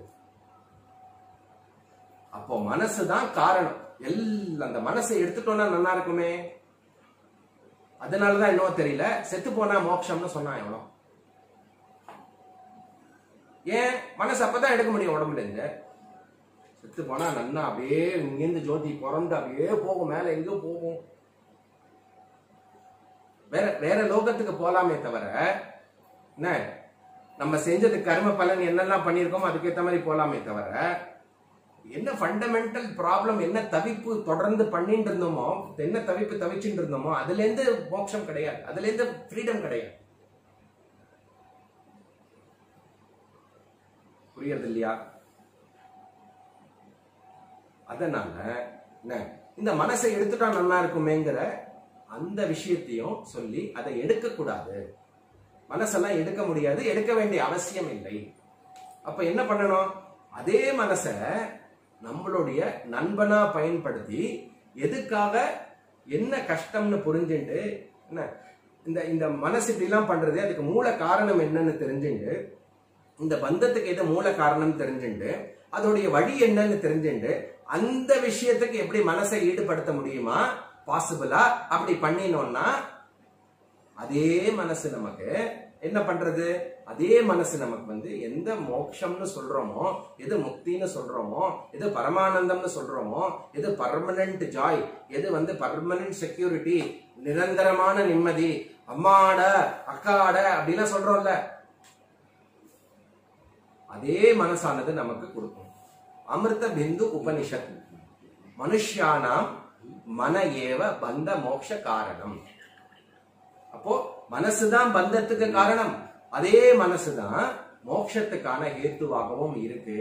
அப்போ மனசுதான் காரணம் எல்லாம் அந்த மனசை எடுத்துட்டோம்னா நல்லா இருக்குமே அதனாலதான் என்னவோ தெரியல செத்து போனா மோட்சம்னு சொன்னா எவ்வளோ ஏன் மனசு அப்பதான் எடுக்க முடியும் உடம்புல இருந்து செத்து போனா நன்னா அப்படியே இங்கிருந்து ஜோதி பிறந்து அப்படியே போகும் மேல எங்கேயோ போகும் வேற வேற லோகத்துக்கு போலாமே தவிர என்ன நம்ம செஞ்சது கர்ம பலன் என்னெல்லாம் பண்ணியிருக்கோமோ அதுக்கேற்ற மாதிரி போலாமே தவிர என்ன ஃபண்டமெண்டல் ப்ராப்ளம் என்ன தவிப்பு தொடர்ந்து பண்ணிட்டு இருந்தோமோ என்ன தவிப்பு தவிச்சுட்டு இருந்தோமோ அதுல இருந்து மோட்சம் கிடையாது அதுல இருந்து ஃப்ரீடம் கிடையாது புரியுறது இல்லையா அதனால என்ன இந்த மனசை எடுத்துட்டா நல்லா இருக்குமேங்கிற அந்த விஷயத்தையும் சொல்லி அதை எடுக்க கூடாது மனசெல்லாம் எடுக்க முடியாது எடுக்க வேண்டிய அவசியம் இல்லை அப்ப என்ன பண்ணணும் அதே மனச நம்மளுடைய நண்பனா பயன்படுத்தி எதுக்காக என்ன கஷ்டம்னு புரிஞ்சுட்டு என்ன இந்த இந்த மனசு இப்படிலாம் பண்றது அதுக்கு மூல காரணம் என்னன்னு தெரிஞ்சுட்டு இந்த பந்தத்துக்கு எது மூல காரணம் தெரிஞ்சுண்டு அதோடைய வழி என்னன்னு தெரிஞ்சுண்டு அந்த விஷயத்துக்கு எப்படி மனசை ஈடுபடுத்த முடியுமா பாசிபிளா அப்படி பண்ணினோம்னா அதே மனசு நமக்கு என்ன பண்றது அதே மனசு நமக்கு வந்து எந்த மோட்சம்னு சொல்றோமோ எது முக்தின்னு சொல்றோமோ எது பரமானந்தம்னு சொல்றோமோ எது பர்மனன்ட் ஜாய் எது வந்து பர்மனன்ட் செக்யூரிட்டி நிரந்தரமான நிம்மதி அம்மாட அக்காட அப்படிலாம் சொல்றோம்ல அதே மனசானது நமக்கு கொடுக்கும் அமிர்த பிந்து உபனிஷத் மனுஷ்யானாம் மன ஏவ பந்த மோக்ஷ காரணம் அப்போ மனசுதான் பந்தத்துக்கு காரணம் அதே மனசுதான் மோட்சத்துக்கான ஹேத்துவாகவும் இருக்கு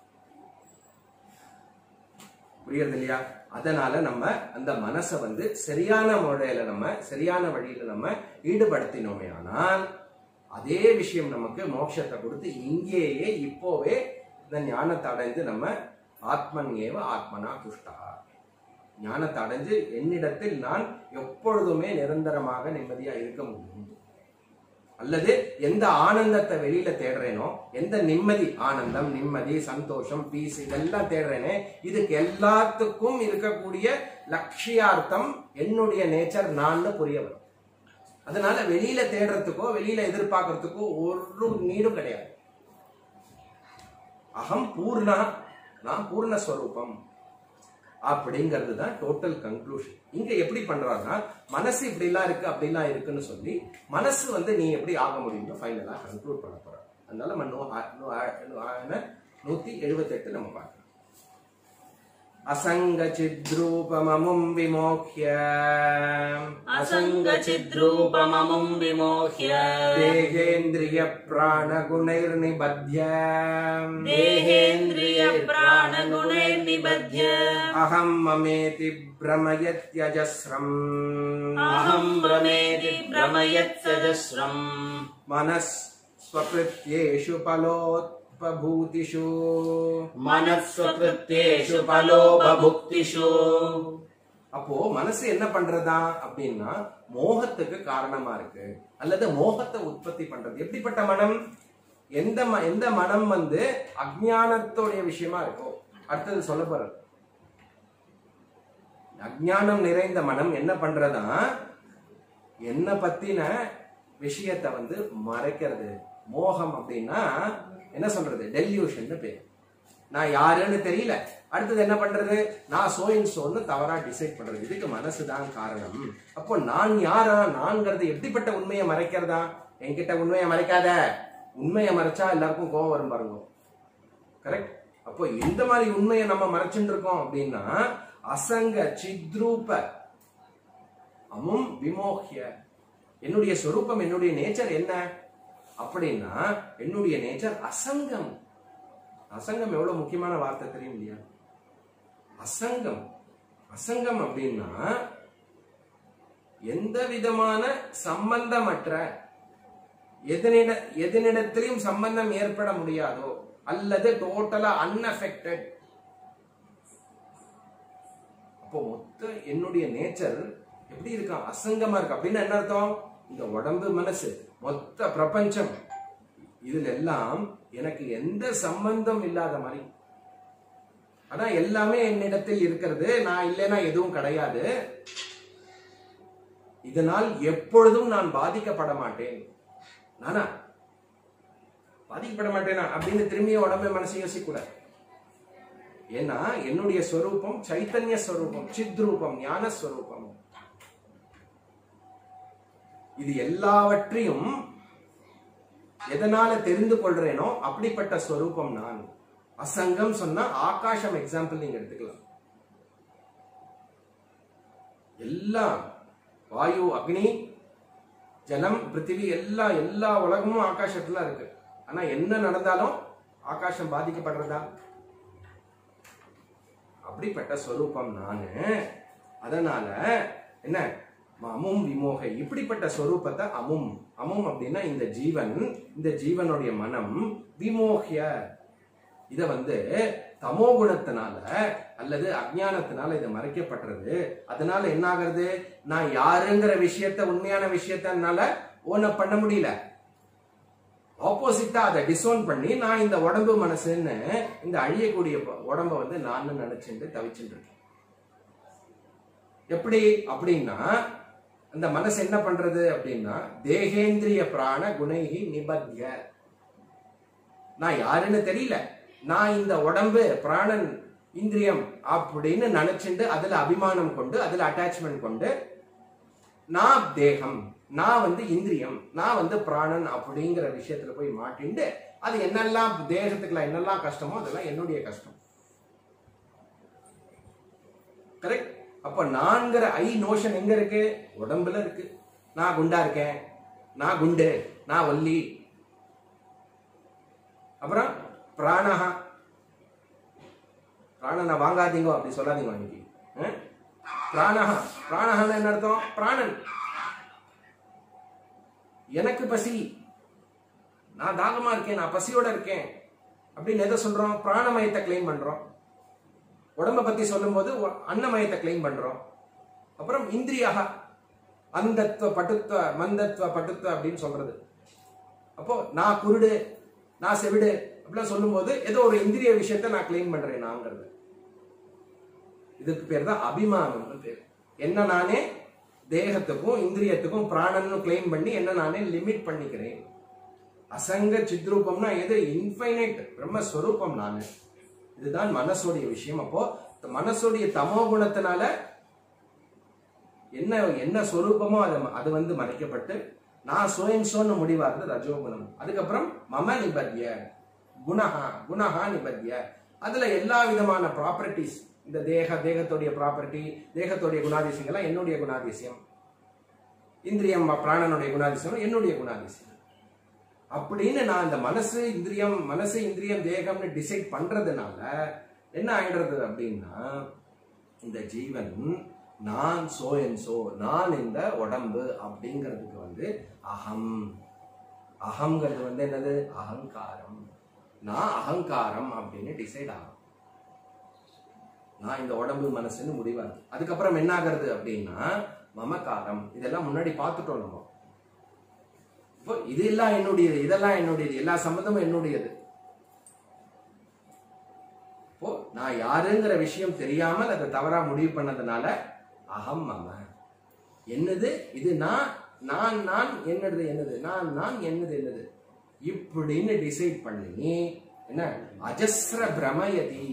புரியுறது இல்லையா அதனால நம்ம அந்த மனசை வந்து சரியான முறையில நம்ம சரியான வழியில நம்ம ஈடுபடுத்தினோமே ஆனால் அதே விஷயம் நமக்கு மோட்சத்தை கொடுத்து இங்கேயே இப்போவே இந்த ஞானத்தை அடைந்து நம்ம ஆத்மன் ஏவ ஆத்மனா துஷ்டா ஞானத்தை அடைஞ்சு என்னிடத்தில் நான் எப்பொழுதுமே நிரந்தரமாக நிம்மதியா இருக்க முடியும் அல்லது எந்த ஆனந்தத்தை வெளியில தேடுறேனோ எந்த நிம்மதி ஆனந்தம் நிம்மதி சந்தோஷம் பீஸ் இதெல்லாம் தேடுறேனே இதுக்கு எல்லாத்துக்கும் இருக்கக்கூடிய லட்சியார்த்தம் என்னுடைய நேச்சர் நான் புரிய வரும் அதனால வெளியில தேடுறதுக்கோ வெளியில எதிர்பார்க்கறதுக்கோ ஒரு நீடும் கிடையாது அகம் பூர்ணா நான் பூர்ணஸ்வரூபம் அப்படிங்கிறது தான் டோட்டல் கன்க்ளூஷன் இங்க எப்படி பண்றாருன்னா மனசு இப்படிலாம் இருக்கு அப்படிலாம் இருக்குன்னு சொல்லி மனசு வந்து நீ எப்படி ஆக முடியும்னு ஃபைனலா கன்க்ளூட் பண்ண போற அதனால நம்ம நூ- ஆ- நூ- ஆ- நூ- ஆ- நூத்தி எழுபத்தெட்டு நம்ம பார்க்கலாம் அசங்கச்சித்ரூபமமும் விமோக்ய असङ्गचिद्रूपममुम् विमोह्य தேகேந்திரிய பிராணகுணைர்நிபத்ய देहेन्द्रियप्राणगुणैर्निबध्य அகம் மமேதி பிரமயத்யஜஸ்ரம் अहम् भ्रमेति भ्रमयत्सजस्रम् मनस् स्वकृत्येषु फलोत्पभूतिषु मनःस्वकृत्येषु फलोपभुक्तिषु அப்போ மனசு என்ன பண்றதா அப்படின்னா மோகத்துக்கு காரணமா இருக்கு அல்லது மோகத்தை உற்பத்தி பண்றது எப்படிப்பட்ட மனம் எந்த ம- எந்த மனம் வந்து அஜ்ஞானத்தோடைய விஷயமா இருக்கோ அடுத்தது சொல்ல போறது அஜ்ஞானம் நிறைந்த மனம் என்ன பண்றதா என்ன பத்தின விஷயத்தை வந்து மறைக்கிறது மோகம் அப்படின்னா என்ன சொல்றது டெல்யூஷன் பேர் நான் யாருன்னு தெரியல அடுத்தது என்ன பண்றது நான் சோ இன் சோன்னு தவறா டிசைட் பண்றது இதுக்கு மனசுதான் காரணம் அப்போ நான் யாரா நான்கிறது எப்படிப்பட்ட உண்மையை மறைக்கிறதா என்கிட்ட உண்மையை மறைக்காத உண்மையை மறைச்சா எல்லாருக்கும் கோவம் வரும் பாருங்க கரெக்ட் அப்போ எந்த மாதிரி உண்மையை நம்ம மறைச்சுட்டு இருக்கோம் அப்படின்னா அசங்க சித்ரூப அமும் விமோகிய என்னுடைய சொரூபம் என்னுடைய நேச்சர் என்ன அப்படின்னா என்னுடைய நேச்சர் அசங்கம் அசங்கம் எவ்வளவு முக்கியமான வார்த்தை தெரியும் இல்லையா அசங்கம் அசங்கம் அப்படின்னா எந்த விதமான சம்பந்தமற்ற எதனிட எதனிடத்திலையும் சம்பந்தம் ஏற்பட முடியாதோ அல்லது டோட்டலா அன்அஃபெக்டட் அப்போ மொத்த என்னுடைய நேச்சர் எப்படி இருக்கான் அசங்கமா இருக்கு அப்படின்னு என்ன அர்த்தம் இந்த உடம்பு மனசு மொத்த பிரபஞ்சம் இதுல எல்லாம் எனக்கு எந்த சம்பந்தம் இல்லாத மாதிரி ஆனா எல்லாமே என்னிடத்தில் இருக்கிறது நான் இல்லைன்னா எதுவும் கிடையாது இதனால் எப்பொழுதும் நான் பாதிக்கப்பட மாட்டேன் நானா பாதிக்கப்பட மாட்டேனா அப்படின்னு திரும்பிய உடம்பு மனசு யோசிக்கூடாது ஏன்னா என்னுடைய ஸ்வரூபம் சைத்தன்ய ஸ்வரூபம் சித்ரூபம் ஞான ஸ்வரூபம் இது எல்லாவற்றையும் எதனால தெரிந்து கொள்றேனோ அப்படிப்பட்ட ஸ்வரூபம் நான் அசங்கம் சொன்னா ஆகாசம் எக்ஸாம்பிள் நீங்க எடுத்துக்கலாம் எல்லாம் வாயு அக்னி ஜலம் பிருத்திவி எல்லா எல்லா உலகமும் ஆகாசத்துல இருக்கு ஆனா என்ன நடந்தாலும் ஆகாசம் பாதிக்கப்படுறதா அப்படிப்பட்ட ஸ்வரூபம் நானு அதனால என்ன அமும் விமோக இப்படிப்பட்ட ஸ்வரூபத்தை அமும் அமும் அப்படின்னா இந்த ஜீவன் இந்த ஜீவனுடைய மனம் விமோகிய இத வந்து தமோ குணத்தினால அல்லது அஜ்ஞானத்தினால இது மறைக்கப்பட்டுறது அதனால என்ன ஆகுறது நான் யாருங்கிற விஷயத்த உண்மையான விஷயத்த என்னால ஓன பண்ண முடியல ஆப்போசிட்டா அதை டிசோன் பண்ணி நான் இந்த உடம்பு மனசுன்னு இந்த அழியக்கூடிய ப- உடம்ப வந்து நான் நினைச்சுட்டு தவிச்சுட்டு இருக்கேன் எப்படி அப்படின்னா அந்த மனசு என்ன பண்றது அப்படின்னா தேகேந்திரிய பிராண குணைகி நிபத்ய நான் யாருன்னு தெரியல நான் இந்த உடம்பு பிராணன் இந்திரியம் அப்படின்னு நினைச்சுட்டு அதுல அபிமானம் கொண்டு அதுல அட்டாச்மெண்ட் கொண்டு நான் தேகம் நான் வந்து இந்திரியம் நான் வந்து பிராணன் அப்படிங்கிற விஷயத்துல போய் மாட்டிண்டு அது என்னெல்லாம் தேகத்துக்குலாம் என்னெல்லாம் கஷ்டமோ அதெல்லாம் என்னுடைய கஷ்டம் கரெக்ட் அப்ப நான்கிற ஐ நோஷன் எங்க இருக்கு உடம்புல இருக்கு நான் குண்டா இருக்கேன் நான் குண்டு நான் ஒல்லி அப்புறம் பிராணஹா பிராணனை வாங்காதீங்க அப்படி சொல்லாதீங்க இன்னைக்கு ஆ? பிராணஹா பிராணஹான்னு என்ன அர்த்தம் பிராணன் எனக்கு பசி நான் தாகமா இருக்கேன் நான் பசியோட இருக்கேன் அப்படின்னு எதை சொல்றோம் பிராணமயத்தை கிளைம் பண்றோம் உடம்ப பத்தி சொல்லும்போது உ- அன்னமயத்தை கிளைம் பண்றோம் அப்புறம் இந்திரியாக அந்தத்துவ பட்டுத்துவ மந்தத்துவ பட்டுத்துவ அப்படின்னு சொல்றது அப்போ நான் குருடு நான் செவிடு அப்படிலாம் சொல்லும்போது ஏதோ ஒரு இந்திரிய விஷயத்தை நான் கிளைம் பண்றேன் நாங்கிறது இதுக்கு பேர் தான் அபிமானம்னு பேர் என்ன நானே தேகத்துக்கும் இந்திரியத்துக்கும் பிராணன்னு கிளைம் பண்ணி என்ன நானே லிமிட் பண்ணிக்கிறேன் அசங்க சித்ரூபம்னா எது இன்ஃபைனைட் பிரம்மஸ்வரூபம் நானு இதுதான் மனசோடைய விஷயம் அப்போ இந்த மனசோடைய தமோ குணத்தினால என்ன என்ன சொரூபமோ அது அது வந்து மறைக்கப்பட்டு நான் சோயம் சோன்னு முடிவாருது ரஜோகுணம் அதுக்கப்புறம் மம நிபத்திய குணஹா குணஹா நிபத்திய அதுல எல்லா விதமான ப்ராப்பர்ட்டிஸ் இந்த தேக தேகத்துடைய ப்ராப்பர்ட்டி தேகத்துடைய குணாதிசயங்கள்லாம் என்னுடைய குணாதிசயம் இந்திரியம் பிராணனுடைய குணாதிசயம் என்னுடைய குணாதிசயம் அப்படின்னு நான் இந்த மனசு இந்திரியம் மனசு இந்திரியம் தேகம்னு டிசைட் பண்றதுனால என்ன ஆயிடுறது அப்படின்னா இந்த ஜீவன் நான் சோ என் சோ நான் இந்த உடம்பு அப்படிங்கிறதுக்கு வந்து அகம் அகங்கிறது வந்து என்னது அகங்காரம் நான் அகங்காரம் அப்படின்னு டிசைட் ஆகும் நான் இந்த உடம்பு மனசுன்னு முடிவாரு அதுக்கப்புறம் என்ன ஆகுறது அப்படின்னா மமகாரம் இதெல்லாம் முன்னாடி பார்த்துட்டோம் நம்ம இப்போ இதெல்லாம் என்னுடையது இதெல்லாம் என்னுடையது எல்லா சம்மந்தமும் என்னுடையது இப்போ நான் யாருங்கிற விஷயம் தெரியாமல் அதை தவறா முடிவு பண்ணதுனால அகம் மம என்னது இது நான் நான் நான் என்னது என்னது நான் நான் என்னது என்னது இப்படின்னு டிசைட் பண்ணி என்ன அஜஸ்ர பிரமயதி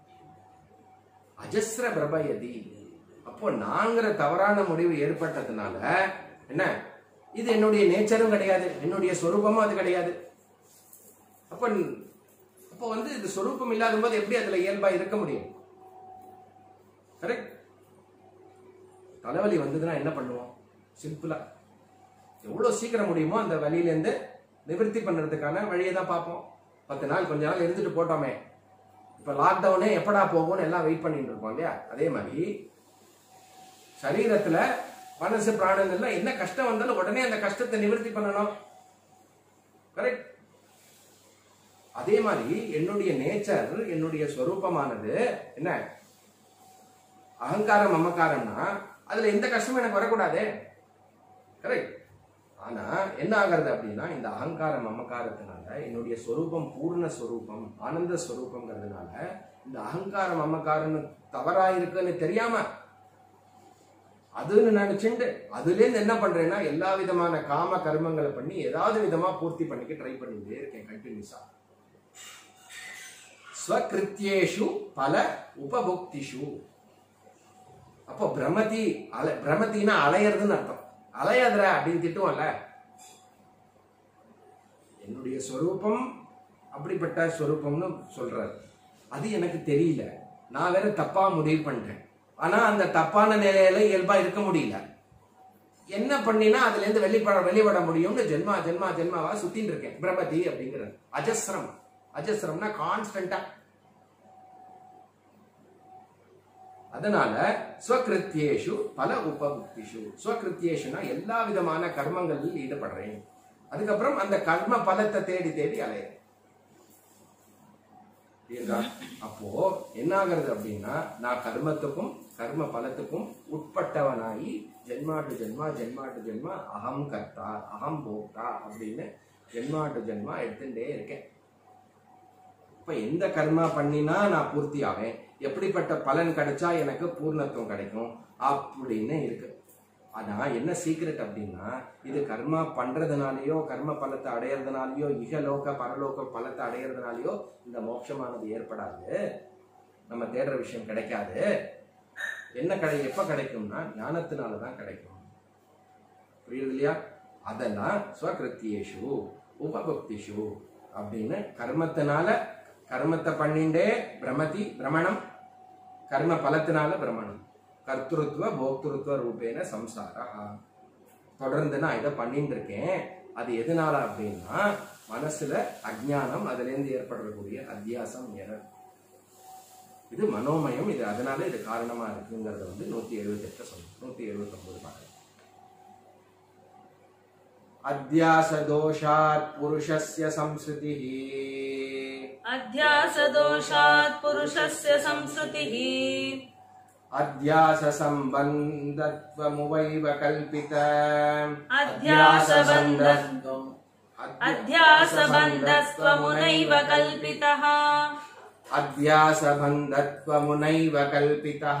அஜஸ்ர பிரபயதி அப்போ நாங்கிற தவறான முடிவு ஏற்பட்டதுனால என்ன இது என்னுடைய நேச்சரும் கிடையாது என்னுடைய சொரூபமும் அது கிடையாது அப்ப அப்போ வந்து இது சொரூபம் இல்லாத போது எப்படி அதுல இயல்பா இருக்க முடியும் கரெக்ட் தலைவலி வந்ததுன்னா என்ன பண்ணுவோம் சிம்பிளா எவ்வளவு சீக்கிரம் முடியுமோ அந்த வழியில இருந்து நிவர்த்தி பண்றதுக்கான வழியை தான் பார்ப்போம் பத்து நாள் கொஞ்ச நாள் இருந்துட்டு போட்டோமே இப்ப லாக்டவுனே எப்படா போகும்னு எல்லாம் வெயிட் பண்ணிட்டு இருக்கோம் இல்லையா அதே மாதிரி சரீரத்துல மனசு பிராணன் எல்லாம் என்ன கஷ்டம் வந்தாலும் உடனே அந்த கஷ்டத்தை நிவர்த்தி பண்ணணும் கரெக்ட் அதே மாதிரி என்னுடைய நேச்சர் என்னுடைய ஸ்வரூபமானது என்ன அகங்காரம் மமக்காரம்னா அதுல எந்த கஷ்டமும் எனக்கு வரக்கூடாதே கரெக்ட் ஆனா என்ன ஆகிறது அப்படின்னா இந்த அகங்காரம் மமக்காரத்தினால என்னுடைய ஸ்வரூபம் பூர்ண ஸ்வரூபம் ஆனந்த ஸ்வரூபங்கிறதுனால இந்த அகங்காரம் மமக்காரம்னு தவறா இருக்குன்னு தெரியாம அதுன்னு நினைச்சுட்டு அதுல இருந்து என்ன பண்றேன்னா எல்லா விதமான காம கர்மங்களை பண்ணி ஏதாவது விதமா பூர்த்தி பண்ணிக்க ட்ரை பண்ணிட்டே இருக்கேன் கண்டினியூஸா ஸ்வகிருத்தியேஷு பல உபபோக்திஷு அப்போ பிரமதி அல பிரமத்தினா அலையறதுன்னு அர்த்தம் அலையாதுற அப்படின்னு திட்டுவோம்ல என்னுடைய ஸ்வரூபம் அப்படிப்பட்ட ஸ்வரூபம்னு சொல்றாரு அது எனக்கு தெரியல நான் வேற தப்பா முடிவு பண்ணிட்டேன் ஆனா அந்த தப்பான நிலையில இயல்பா இருக்க முடியல என்ன பண்ணினா அதுல இருந்து வெளிப்பட வெளிப்பட முடியும்னு ஜென்மா ஜென்மா ஜென்மாவா சுத்தின்னு இருக்கேன் பிரமதி அப்படிங்கிறது அஜஸ்ரம் அஜஸ்ரம்னா கான்ஸ்டன்டா அதனால ஸ்வகிருத்தியேஷு பல உபபுக்திஷு ஸ்வகிருத்தியேஷுனா எல்லா விதமான கர்மங்களில் ஈடுபடுறேன் அதுக்கப்புறம் அந்த கர்ம பலத்தை தேடி தேடி அலையறேன் புரியுதா? அப்போ என்ன ஆகுறது அப்படின்னா நான் கர்மத்துக்கும் கர்ம பலத்துக்கும் உட்பட்டவனாகி ஜென்மா டு ஜென்மா ஜென்மா டு ஜென்மா அகம் கர்த்தா அகம் போக்தா அப்படின்னு ஜென்மா டு ஜென்மா எடுத்துட்டே இருக்கேன் இப்ப எந்த கர்மா பண்ணினா நான் பூர்த்தி ஆவேன் எப்படிப்பட்ட பலன் கிடைச்சா எனக்கு பூர்ணத்துவம் கிடைக்கும் அப்படின்னு இருக்கு ஆனா என்ன சீக்ரெட் அப்படின்னா இது கர்மா பண்றதுனாலயோ கர்ம பலத்தை அடையறதுனாலயோ இகலோக பரலோக பலத்தை அடையறதுனாலயோ இந்த மோட்சமானது ஏற்படாது நம்ம தேடுற விஷயம் கிடைக்காது என்ன கிடை எப்ப கிடைக்கும்னா ஞானத்தினால தான் கிடைக்கும் புரியுது இல்லையா அதெல்லாம் ஸ்வகிருத்தியேஷு உபபக்திஷு அப்படின்னு கர்மத்தினால கர்மத்தை பண்ணிண்டே பிரமதி பிரமணம் கர்ம பலத்தினால பிரமணம் கர்த்திருத்துவ போக்திருத்துவ ரூபேன சம்சாரா தொடர்ந்து நான் இதை பண்ணிட்டு இருக்கேன் அது எதனால அப்படின்னா மனசுல அஜ்ஞானம் அதுல இருந்து ஏற்படக்கூடிய அத்தியாசம் எரர் இது மனோமயம் இது அதனால இது காரணமா இருக்குங்கிறத வந்து நூத்தி எழுபத்தி எட்டு சொல்லணும் நூத்தி எழுபத்தி ஒன்பது பார்க்கலாம் அத்தியாசதோஷாத் புருஷஸ்ய சம்ஸ்ருதிः अध्यासदोषात् पुरुषस्य संसृतिः अध्याससम्बन्धत्वमुवैव कल्पित अध्यासबन्ध अध्यासबन्धस्त्वमुनैव कल्पितः अध्यासबन्धत्वमुनैव कल्पितः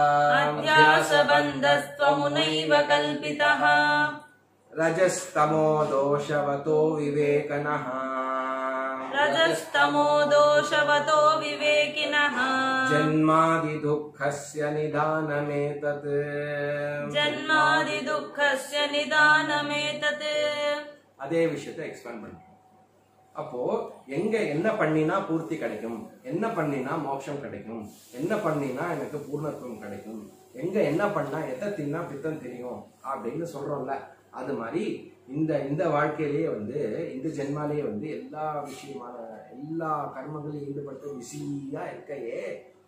अध्यासबन्धस्त्वमुनैव कल्पितः रजस्तमो दोषवतो विवेकनः रजस्तमो दोषवतो विवेकिनः जन्मादिदुःखस्य निदानमेतत् जन्मादिदुःखस्य निदानमेतत् அதே விஷயத்தை எக்ஸ்பேண்ட் பண்றோம் அப்போ எங்க என்ன பண்ணினா பூர்த்தி கிடைக்கும் என்ன பண்ணினா மோட்சம் கிடைக்கும் என்ன பண்ணினா எனக்கு பூர்ணத்துவம் கிடைக்கும் எங்க என்ன பண்ணா எதை தின்னா பித்தம் தெரியும் அப்படின்னு சொல்றோம்ல அது மாதிரி இந்த இந்த வாழ்க்கையிலேயே வந்து இந்த ஜென்மாலேயே வந்து எல்லா விஷயமான எல்லா கர்மங்களையும் ஈடுபட்டு பிஸியா இருக்கையே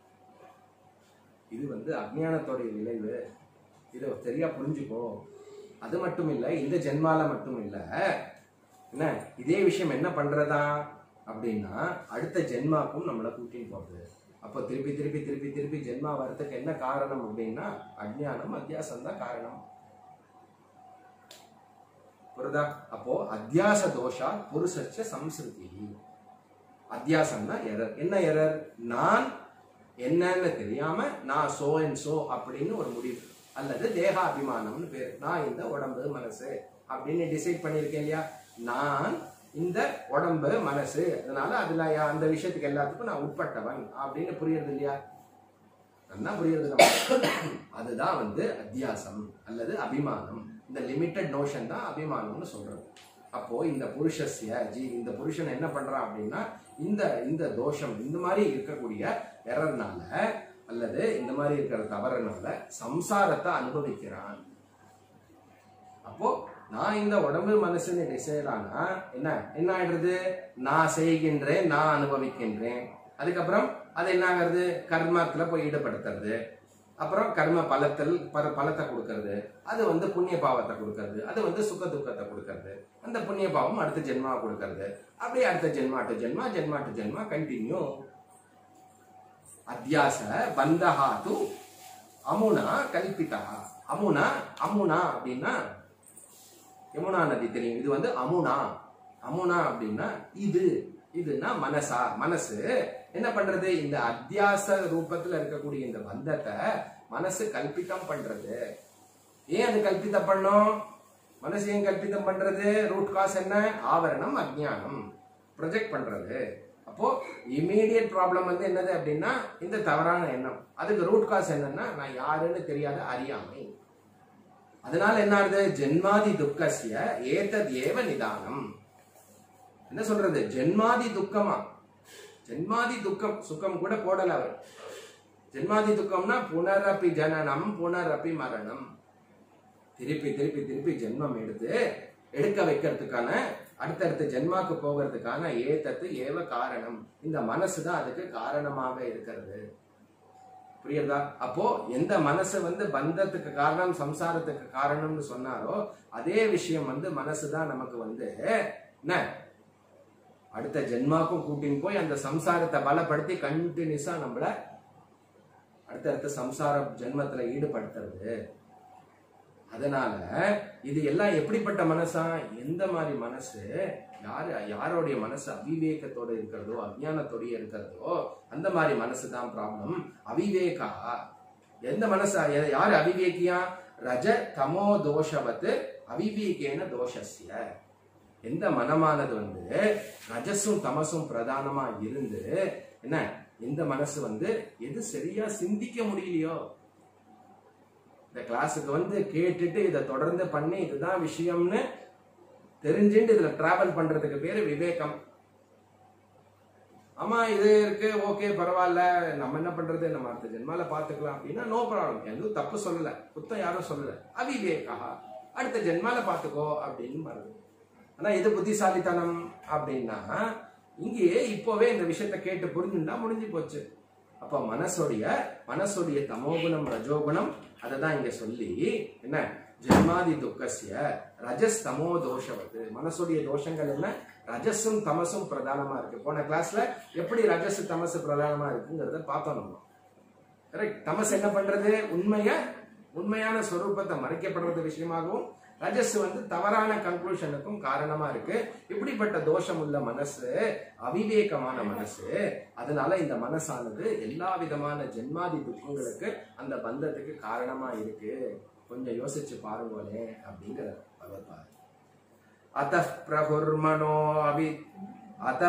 இது வந்து அஜ்ஞானத்தோடைய விளைவு இதை சரியா புரிஞ்சுக்கோ அது மட்டும் இல்ல இந்த ஜென்மால மட்டும் இல்ல என்ன இதே விஷயம் என்ன பண்றதா அப்படின்னா அடுத்த ஜென்மாக்கும் நம்மளை கூட்டின்னு போகுது அப்போ திருப்பி திருப்பி திருப்பி திருப்பி ஜென்மா வரதுக்கு என்ன காரணம் அப்படின்னா அஜ்ஞானம் அத்தியாசம் தான் காரணம் புரியுதா அப்போ அத்தியாச தோஷா புருஷச்ச சம்ஸ்ருதி அத்தியாசம்னா எரர் என்ன எரர் நான் என்னன்னு தெரியாம நான் சோ அண்ட் சோ அப்படின்னு ஒரு முடிவு அல்லது தேகாபிமானம்னு பேர் நான் இந்த உடம்பு மனசு அப்படின்னு டிசைட் பண்ணியிருக்கேன் இல்லையா நான் இந்த உடம்பு மனசு அதனால அதுல யா- அந்த விஷயத்துக்கு எல்லாத்துக்கும் நான் உட்பட்டவன் அப்படின்னு புரியுறது இல்லையா நல்லா புரியுறது நமக்கு. அதுதான் வந்து அத்தியாசம் அல்லது அபிமானம் இந்த லிமிட்டட் நோஷன் தான் அபிமானம்னு சொல்றது அப்போ இந்த புருஷஸ்ய ஜி இந்த புருஷன் என்ன பண்றான் அப்படின்னா இந்த இந்த தோஷம் இந்த மாதிரி இருக்கக்கூடிய எரர்னால அல்லது இந்த மாதிரி இருக்கிற தவறுனால சம்சாரத்தை அனுபவிக்கிறான் அப்போ நான் இந்த உடம்பு மனசுன்னு டிசைட் ஆனா என்ன என்ன ஆயிடுறது நான் செய்கின்றேன் நான் அனுபவிக்கின்றேன் அதுக்கப்புறம் அது என்ன ஆகுறது கர்மத்துல போய் ஈடுபடுத்துறது அப்புறம் கர்ம பலத்தில் பல- பலத்தை கொடுக்கறது அது வந்து புண்ணிய பாவத்தை கொடுக்கறது அது வந்து சுக துக்கத்தை கொடுக்கறது அந்த புண்ணிய பாவம் அடுத்த ஜென்மா கொடுக்கறது அப்படியே அடுத்த ஜென்மா டு ஜென்மா ஜென்மா டு ஜென்மா கண்டினியூ அத்தியாச பந்தஹா து அமுனா கல்பிதா அமுனா அமுனா அப்படின்னா யமுனா நதி தெரியும் இது வந்து அமுனா அமுனா அப்படின்னா இது இதுன்னா மனசா மனசு என்ன பண்றது இந்த அத்தியாச ரூபத்துல இருக்கக்கூடிய இந்த பந்தத்தை மனசு கல்பிதம் பண்றது ஏன் அது கல்பிதம் பண்ணும் மனசு ஏன் கல்பிதம் பண்றது ரூட் காஸ் என்ன ஆவரணம் அஜ்ஞானம் ப்ரொஜெக்ட் பண்றது அப்போ இமீடியட் ப்ராப்ளம் வந்து என்னது அப்படின்னா இந்த தவறான எண்ணம் அதுக்கு ரூட் காஸ் என்னன்னா நான் யாருன்னு தெரியாத அறியாமை அதனால என்ன ஆகுது ஜென்மாதி துக்கசிய ஏதத் ஏவ நிதானம் என்ன சொல்றது ஜென்மாதி துக்கமா ஜென்மாதி துக்கம் சுகம் கூட போடல அவர் ஜென்மாதி துக்கம்னா புனரப்பி ஜனனம் புனரப்பி மரணம் திருப்பி திருப்பி திருப்பி ஜென்மம் எடுத்து எடுக்க வைக்கிறதுக்கான அடுத்தடுத்த ஜென்மாக்கு போகிறதுக்கான ஏத்தத்து ஏவ காரணம் இந்த மனசு தான் அதுக்கு காரணமாக இருக்கிறது புரியுதா அப்போ எந்த மனசு வந்து பந்தத்துக்கு காரணம் சம்சாரத்துக்கு காரணம்னு சொன்னாரோ அதே விஷயம் வந்து மனசு தான் நமக்கு வந்து என்ன அடுத்த ஜென்மாக்கும் கூட்டின்னு போய் அந்த சம்சாரத்தை பலப்படுத்தி கண்டினியூஸா நம்மள அடுத்தடுத்த சம்சார ஜென்மத்துல ஈடுபடுத்துறது அதனால இது எல்லாம் எப்படிப்பட்ட மனசா எந்த மாதிரி மனசு யாரு யாரோடைய மனசு அவிவேகத்தோட இருக்கிறதோ அஜ்ஞானத்தோடய இருக்கிறதோ அந்த மாதிரி மனசு தான் ப்ராப்ளம் அவிவேகா எந்த மனசு யா- யாரு அவிவேகியா ரஜ தமோ தோஷவத்து அவிவேகேன தோஷஸ்ய எந்த மனமானது வந்து ரஜஸும் தமசும் பிரதானமா இருந்து என்ன எந்த மனசு வந்து எது சரியா சிந்திக்க முடியலையோ இந்த கிளாஸுக்கு வந்து கேட்டுட்டு இதை தொடர்ந்து பண்ணி இதுதான் விஷயம்னு தெரிஞ்சுட்டு இதுல டிராவல் பண்றதுக்கு பேரு விவேகம் ஆமா இது இருக்கு ஓகே பரவாயில்ல நம்ம என்ன பண்றது நம்ம அடுத்த ஜென்மால பாத்துக்கலாம் அப்படின்னா நோ ப்ராப்ளம் எதுவும் தப்பு சொல்லல குத்தம் யாரும் சொல்லல அவிவேகா அடுத்த ஜென்மால பாத்துக்கோ அப்படின்னு வருது ஆனா இது புத்திசாலித்தனம் அப்படின்னா இங்கேயே இப்போவே இந்த விஷயத்த கேட்டு புரிஞ்சுட்டா முடிஞ்சு போச்சு அப்ப மனசுடைய மனசுடைய தமோகுணம் ரஜோகுணம் அதை தான் இங்க சொல்லி என்ன ஜென்மாதி துக்கசிய ரஜஸ் தமோ தோஷவது மனசுடைய தோஷங்கள் என்ன ரஜஸும் தமசும் பிரதானமா இருக்கு போன கிளாஸ்ல எப்படி ரஜஸ் தமசு பிரதானமா இருக்குங்கிறத பார்த்தோம் நம்ம கரெக்ட் தமஸ் என்ன பண்றது உண்மைய உண்மையான ஸ்வரூபத்தை மறைக்கப்படுறது விஷயமாகவும் ரஜஸ் வந்து தவறான கன்க்ளூஷனுக்கும் காரணமா இருக்கு இப்படிப்பட்ட தோஷம் உள்ள மனசு அவிவேகமான மனசு அதனால இந்த மனசானது எல்லா விதமான ஜென்மாதி துக்கங்களுக்கு அந்த பந்தத்துக்கு காரணமா இருக்கு கொஞ்சம் யோசிச்சு பாருங்களே அப்படிங்கிற பகவத்பாதை அத பிரகுர்மனோ அவி அத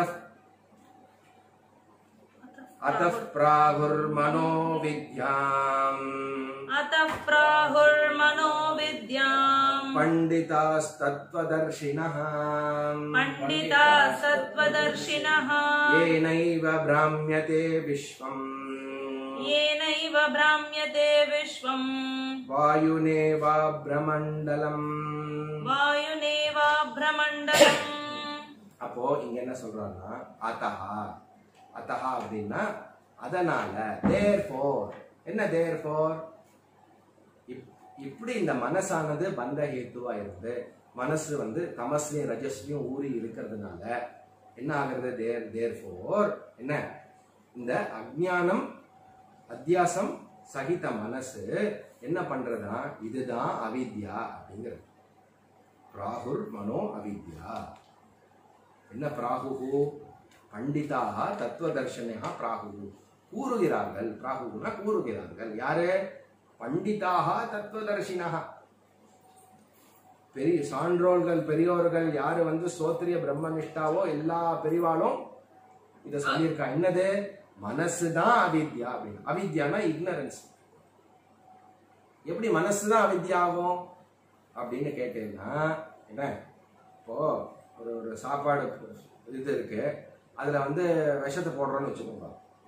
அத பிராகுர்மனோ வித்யாம் अतः प्राहुर्मनो विद्याम् पण्डितास्तत्त्वदर्शिनः पण्डिता सत्त्वदर्शिनः येनैव भ्राम्यते विश्वम् येनैव भ्राम्यते विश्वम् வாயுனேவாப்ரமண்டலம் वायुनेवाभ्रमण्डलम् அப்போ இங்க என்ன சொல்றாங்கன்னா அத்தஹா அத்தஹா அப்படின்னா அதனால தேர் என்ன தேர் இப்படி இந்த மனசானது பந்த ஹேத்துவா இருந்து மனசு வந்து தமஸ்லயும் ரஜஸ்லயும் ஊறி இருக்கிறதுனால என்ன ஆகுறது தேர் தேர் என்ன இந்த அஜ்ஞானம் அத்தியாசம் சகித மனசு என்ன பண்றதுன்னா இதுதான் அவித்யா அப்படிங்கிறது ராகுல் மனோ அவித்யா என்ன பிராகுகு பண்டிதாக தத்துவதர்ஷனா பிராகுகு கூறுகிறார்கள் பிராகுகுனா கூறுகிறார்கள் யாரு பண்டிதாக தத்துவதர்ஷினா பெரிய சான்றோர்கள் பெரியோர்கள் யாரு வந்து சோத்திரிய பிரம்மனிஷ்டாவோ எல்லா பெரிவாளும் இத சொல்லியிருக்கா என்னது மனசுதான் அவித்யா அப்படின்னு அவித்யானா இக்னரன்ஸ் எப்படி மனசுதான் அவித்யா ஆகும் அப்படின்னு கேட்டீங்கன்னா என்ன இப்போ ஒரு ஒரு சாப்பாடு இது இருக்கு அதுல வந்து விஷத்தை போடுறோம்னு வச்சுக்கோங்க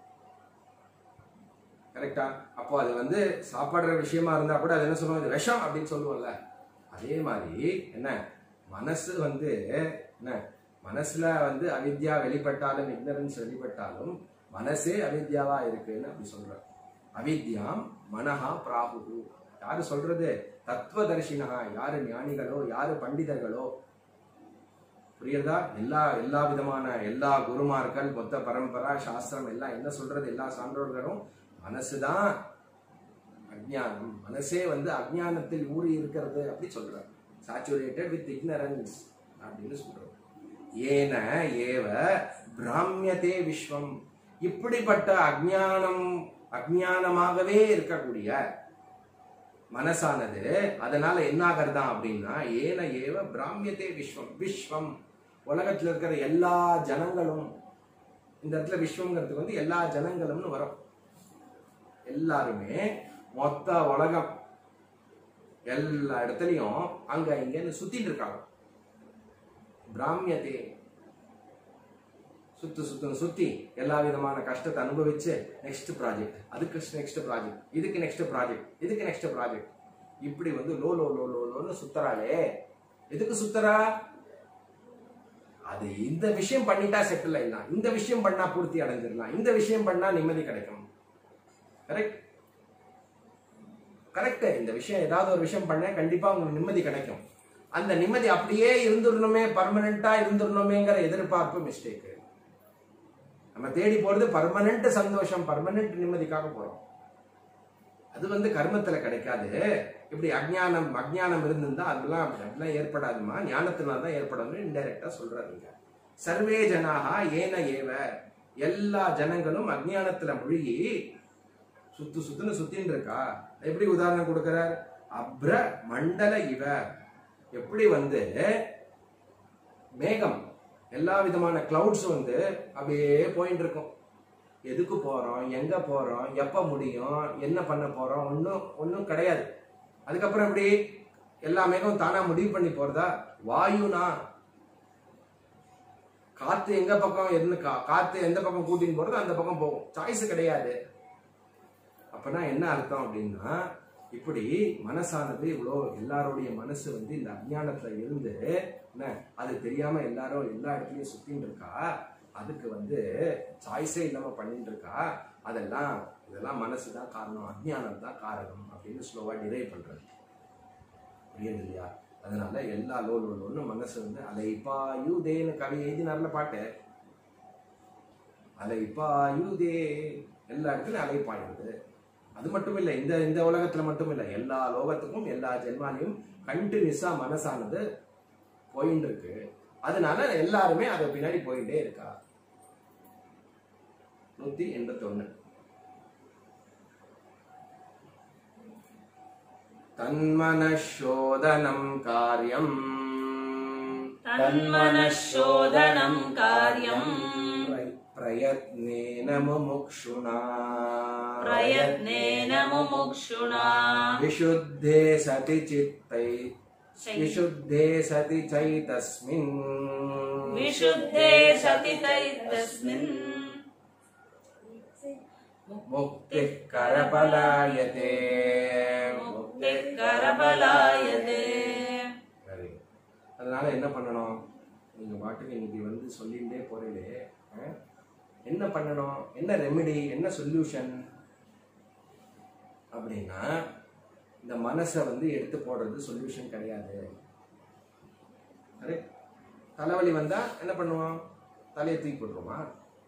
கரெக்டா அப்போ அது வந்து சாப்பிடுற விஷயமா இருந்தா கூட அது என்ன சொல்லுவோம் இது விஷம் அப்படின்னு சொல்லுவோம்ல அதே மாதிரி என்ன மனசு வந்து என்ன மனசுல வந்து அவித்யா வெளிப்பட்டாலும் இக்னரன்ஸ் வெளிப்பட்டாலும் மனசே அவித்யாவா இருக்குன்னு அப்படி சொல்ற அவித்யாம் மனஹா பிராகு யாரு சொல்றது தத்துவதர்ஷினா யாரு ஞானிகளோ யாரு பண்டிதர்களோ புரியுறதா எல்லா எல்லா விதமான எல்லா குருமார்கள் மொத்த பரம்பரா சாஸ்திரம் எல்லாம் என்ன சொல்றது எல்லா சான்றோர்களும் மனசுதான் அஜ்ஞானம் மனசே வந்து அஜ்ஞானத்தில் ஊறி இருக்கிறது அப்படி சொல்றாரு சாச்சுரேட்டட் வித் இக்னரன்ஸ் அப்படின்னு சொல்றாரு ஏன ஏவ பிராமியதே விஸ்வம் இப்படிப்பட்ட அஜ்ஞானம் அஜ்ஞானமாகவே இருக்கக்கூடிய மனசானது அதனால என்ன ஆகிறதா அப்படின்னா ஏன ஏவ பிராமியதே விஸ்வம் விஸ்வம் உலகத்துல இருக்கிற எல்லா ஜனங்களும் இந்த இடத்துல விஸ்வங்கிறதுக்கு வந்து எல்லா ஜனங்களும்னு வரும் எல்லாருமே மொத்த உலகம் எல்லா இடத்துலயும் அங்க இங்கன்னு சுத்திட்டு இருக்காங்க பிராமியதே சுத்து சுத்து சுத்தி எல்லா விதமான கஷ்டத்தை அனுபவிச்சு நெக்ஸ்ட் ப்ராஜெக்ட் அதுக்கு நெக்ஸ்ட் ப்ராஜெக்ட் இதுக்கு நெக்ஸ்ட் ப்ராஜெக்ட் இதுக்கு நெக்ஸ்ட் ப்ராஜெக்ட் இப்படி வந்து லோ லோ லோ லோ லோன்னு சுத்தறாளே எதுக்கு சுத்தரா அது இந்த விஷயம் பண்ணிட்டா செட்டில் ஆயிடலாம் இந்த விஷயம் பண்ணா பூர்த்தி அடைஞ்சிடலாம் இந்த விஷயம் பண்ணா நிம்மதி கிடைக்கும் கரெக்ட் கரெக்ட் இந்த விஷயம் ஏதாவது ஒரு விஷயம் பண்ண கண்டிப்பா உங்களுக்கு நிம்மதி கிடைக்கும் அந்த நிம்மதி அப்படியே இருந்துடணுமே பர்மனண்டா இருந்துடணுமேங்கிற எதிர்பார்ப்பு மிஸ்டேக் நம்ம தேடி போறது பர்மனன்ட் சந்தோஷம் பர்மனன்ட் நிம்மதிக்காக போறோம் அது வந்து கர்மத்துல கிடைக்காது இப்படி அஜ்ஞானம் அஜ்ஞானம் இருந்திருந்தா அதெல்லாம் அதெல்லாம் ஏற்படாதுமா ஞானத்தினால தான் ஏற்படும் இன்டைரக்டா சொல்றாருங்க சர்வே ஜனாகா ஏன ஏவ எல்லா ஜனங்களும் அஜ்ஞானத்துல மூழ்கி சுத்து சுத்துன்னு சுத்தின்னு இருக்கா எப்படி உதாரணம் கொடுக்கிறார் அப்ர மண்டல இவ எப்படி வந்து மேகம் எல்லா விதமான கிளவுட்ஸ் வந்து அப்படியே போயிட்டு இருக்கும் எதுக்கு போறோம் எங்க போறோம் எப்ப முடியும் என்ன பண்ண போறோம் ஒன்றும் ஒன்றும் கிடையாது அதுக்கப்புறம் எப்படி எல்லா மேகம் தானா முடிவு பண்ணி போறதா வாயுனா காத்து எங்க பக்கம் என்ன கா- காத்து எந்த பக்கம் கூட்டின்னு போறதோ அந்த பக்கம் போகும் சாய்ஸ் கிடையாது அப்பனா என்ன அர்த்தம் அப்படின்னா இப்படி மனசானது இவ்வளோ எல்லாருடைய மனசு வந்து இந்த அஜ்ஞானத்துல இருந்து என்ன அது தெரியாம எல்லாரும் எல்லா இடத்துலயும் சுத்தின்னு இருக்கா அதுக்கு வந்து சாய்ஸே இல்லாம பண்ணிட்டு இருக்கா அதெல்லாம் இதெல்லாம் மனசு தான் காரணம் அஜ்ஞானம் தான் காரணம் அப்படின்னு ஸ்லோவா டிரைவ் பண்றது புரியுது இல்லையா அதனால எல்லா லோ லோ லோன்னு மனசு வந்து அலைப்பாயுதேன்னு கவி எழுதினார்ல பாட்டு அலைப்பாயுதே எல்லா இடத்துலயும் அலைப்பாயுது அது மட்டும் இல்லை இந்த இந்த உலகத்துல மட்டும் இல்லை எல்லா லோகத்துக்கும் எல்லா ஜென்மாலையும் கண்டினியூஸா மனசானது போயின்னு இருக்கு அதனால எல்லாருமே அதை பின்னாடி போயிட்டே இருக்கா நூத்தி எண்பத்தி ஒண்ணு தன்மனசோதனம் காரியம் तन्मनःशोधनं कार्यम् प्र- प्रयत्नेन मुमुक्षुणा प्रयत्नेन मुमुक्षुणा विशुद्धे सति चित्तै चै- विशुद्धे सति चैतस्मिन् विशुद्धे सति तैतस्मिन् मुक्तिः करपलायते मुक्तिः करबलायते சரி. அதனால என்ன பண்ணணும் நீங்க பாட்டுக்கு இன்னைக்கு வந்து சொல்லிட்டே போறீங்களே ஆ? என்ன பண்ணணும் என்ன ரெமெடி என்ன சொல்யூஷன் அப்படின்னா இந்த மனசை வந்து எடுத்து போடுறது சொல்யூஷன் கிடையாது கரெக்ட் தலைவலி வந்தா என்ன பண்ணுவோம் தலையை தூக்கி போட்டுருமா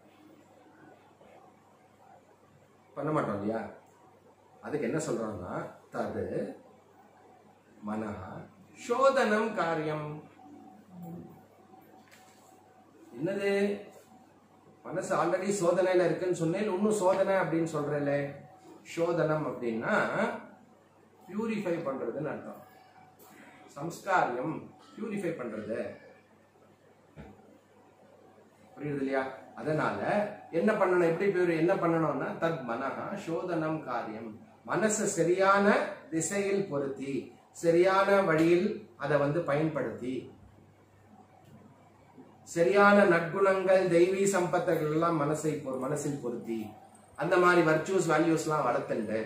பண்ண மாட்டோம் இல்லையா அதுக்கு என்ன சொல்றோம்னா தது மனஹா சோதனம் காரியம் என்னது மனசு ஆல்ரெடி சோதனையில இருக்குன்னு சொன்னேன் இன்னும் சோதனை அப்படின்னு சொல்றேன்ல சோதனம் அப்படின்னா பியூரிஃபை பண்றதுன்னு அர்த்தம் சம்ஸ்காரியம் பியூரிஃபை பண்றது புரியுது இல்லையா அதனால என்ன பண்ணணும் எப்படி பியூரி என்ன பண்ணணும்னா தத் மனஹா சோதனம் காரியம் மனசை சரியான திசையில் பொருத்தி சரியான வழியில் அதை வந்து பயன்படுத்தி சரியான நற்குணங்கள் தெய்வீ சம்பத்துகள் எல்லாம் மனசை பொ- மனசில் பொருத்தி அந்த மாதிரி வர்ச்சூஸ் வேல்யூஸ்லாம் வளர்த்துண்டு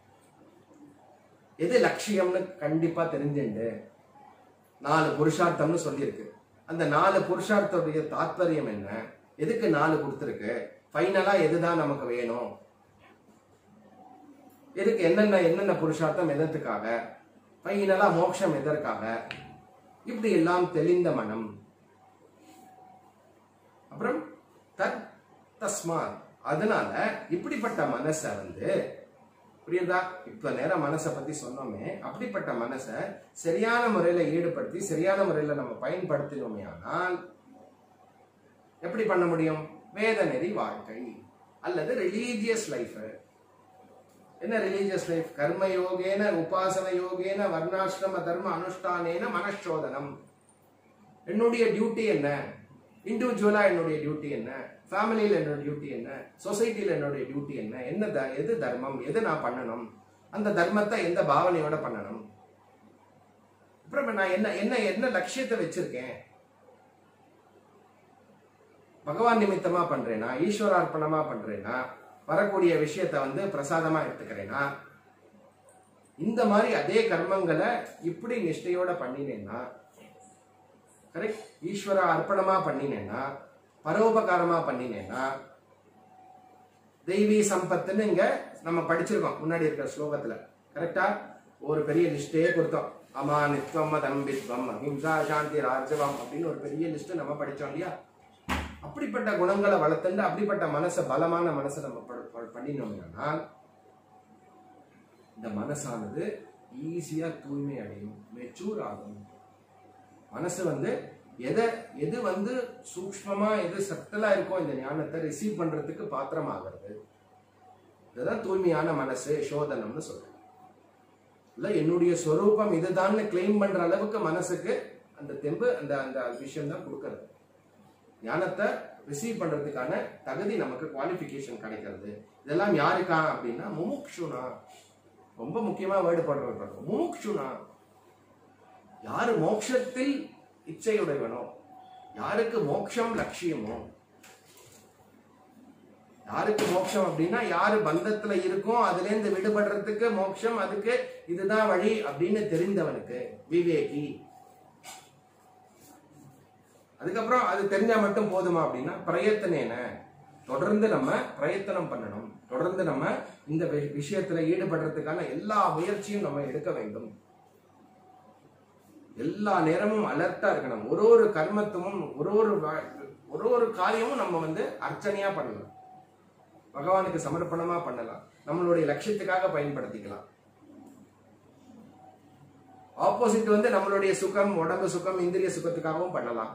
எது லட்சியம்னு கண்டிப்பா தெரிஞ்சுண்டு நாலு புருஷார்த்தம்னு சொல்லியிருக்கு அந்த நாலு புருஷார்த்தத்துடைய தாத்பரியம் என்ன எதுக்கு நாலு கொடுத்துருக்கு ஃபைனலா எதுதான் நமக்கு வேணும் எதுக்கு என்னென்ன என்னென்ன புருஷார்த்தம் எதற்காக ஃபைனலா மோட்சம் எதற்காக இப்படி எல்லாம் தெளிந்த மனம் அப்புறம் தத் தஸ்மாத் அதனால இப்படிப்பட்ட மனசை வந்து புரியுதா இப்ப நேரம் மனசை பத்தி சொன்னோமே அப்படிப்பட்ட மனசை சரியான முறையில ஈடுபடுத்தி சரியான முறையில நம்ம பயன்படுத்தினோமே ஆனால் எப்படி பண்ண முடியும் வேத நெறி வாழ்க்கை அல்லது ரிலீஜியஸ் லைஃப் என்ன ரிலீஜியஸ் லைஃப் கர்ம யோகேன உபாசன யோகேன வர்ணாசிரம தர்ம அனுஷ்டானேன மனசோதனம் என்னுடைய டியூட்டி என்ன இண்டிவிஜுவலா என்னுடைய டியூட்டி என்ன ஃபேமிலியில் என்னோட டியூட்டி என்ன சொசைட்டியில் என்னுடைய டியூட்டி என்ன என்ன த- எது தர்மம் எது நான் பண்ணணும் அந்த தர்மத்தை எந்த பாவனையோட பண்ணணும் அப்புறம் நான் என்ன என்ன என்ன லட்சியத்தை வச்சிருக்கேன் பகவான் நிமித்தமா பண்றேனா ஈஸ்வரார்ப்பணமா பண்றேனா வரக்கூடிய விஷயத்தை வந்து பிரசாதமா எடுத்துக்கிறேனா இந்த மாதிரி அதே கர்மங்களை இப்படி நிஷ்டையோட பண்ணினேன்னா கரெக்ட் ஈஸ்வர அர்ப்பணமா பண்ணினேன்னா பரோபகாரமா பண்ணினேன்னா தெய்வீ சம்பத்துன்னு இங்க நம்ம படிச்சிருக்கோம் முன்னாடி இருக்கிற ஸ்லோகத்துல கரெக்டா ஒரு பெரிய லிஸ்டே கொடுத்தோம் அமானித்வம் அதம்பித்வம் அஹிம்சா சாந்தி ராஜவம் அப்படின்னு ஒரு பெரிய லிஸ்ட் நம்ம படிச்சோம் இல்லையா அப்படிப்பட்ட குணங்களை வளர்த்துண்டு அப்படிப்பட்ட மனசை பலமான மனசை நம்ம ப- ப- பண்ணினோம்னா இந்த மனசானது ஈஸியா தூய்மை அடையும் மெச்சூர் ஆகும் மனசு வந்து எதை எது வந்து சூக்ஷ்மமா எது சத்தலா இருக்கோ இந்த ஞானத்தை ரிசீவ் பண்றதுக்கு பாத்திரமாகிறது இதுதான் தூய்மையான மனசு சோதனம்னு சொல்றேன் இல்ல என்னுடைய ஸ்வரூபம் இதுதான்னு கிளைம் பண்ற அளவுக்கு மனசுக்கு அந்த தெம்பு அந்த அந்த விஷயம் தான் கொடுக்கறது ஞானத்தை ரிசீவ் பண்றதுக்கான தகுதி நமக்கு குவாலிஃபிகேஷன் கிடைக்கிறது இதெல்லாம் யாருக்கா அப்படின்னா முமுக்ஷுனா ரொம்ப முக்கியமா வேர்டு போடுறது முமுக்ஷுனா யாரு மோட்சத்தில் இச்சையுடையவனோ யாருக்கு மோட்சம் லட்சியமோ யாருக்கு மோட்சம் அப்படின்னா யாரு பந்தத்துல இருக்கோம் அதுல இருந்து விடுபடுறதுக்கு மோட்சம் அதுக்கு இதுதான் வழி அப்படின்னு தெரிந்தவனுக்கு விவேகி அதுக்கப்புறம் அது தெரிஞ்சா மட்டும் போதுமா அப்படின்னா பிரயத்தனேன தொடர்ந்து நம்ம பிரயத்தனம் பண்ணணும் தொடர்ந்து நம்ம இந்த வி- விஷயத்துல ஈடுபடுறதுக்கான எல்லா முயற்சியும் நம்ம எடுக்க வேண்டும் எல்லா நேரமும் அலர்ட்டா இருக்கணும் ஒரு ஒரு கர்மத்துமும் ஒரு ஒரு வா- ஒரு ஒரு காரியமும் நம்ம வந்து அர்ச்சனையா பண்ணலாம் பகவானுக்கு சமர்ப்பணமா பண்ணலாம் நம்மளுடைய லட்சியத்துக்காக பயன்படுத்திக்கலாம் ஆப்போசிட் வந்து நம்மளுடைய சுகம் உடம்பு சுகம் இந்திரிய சுகத்துக்காகவும் பண்ணலாம்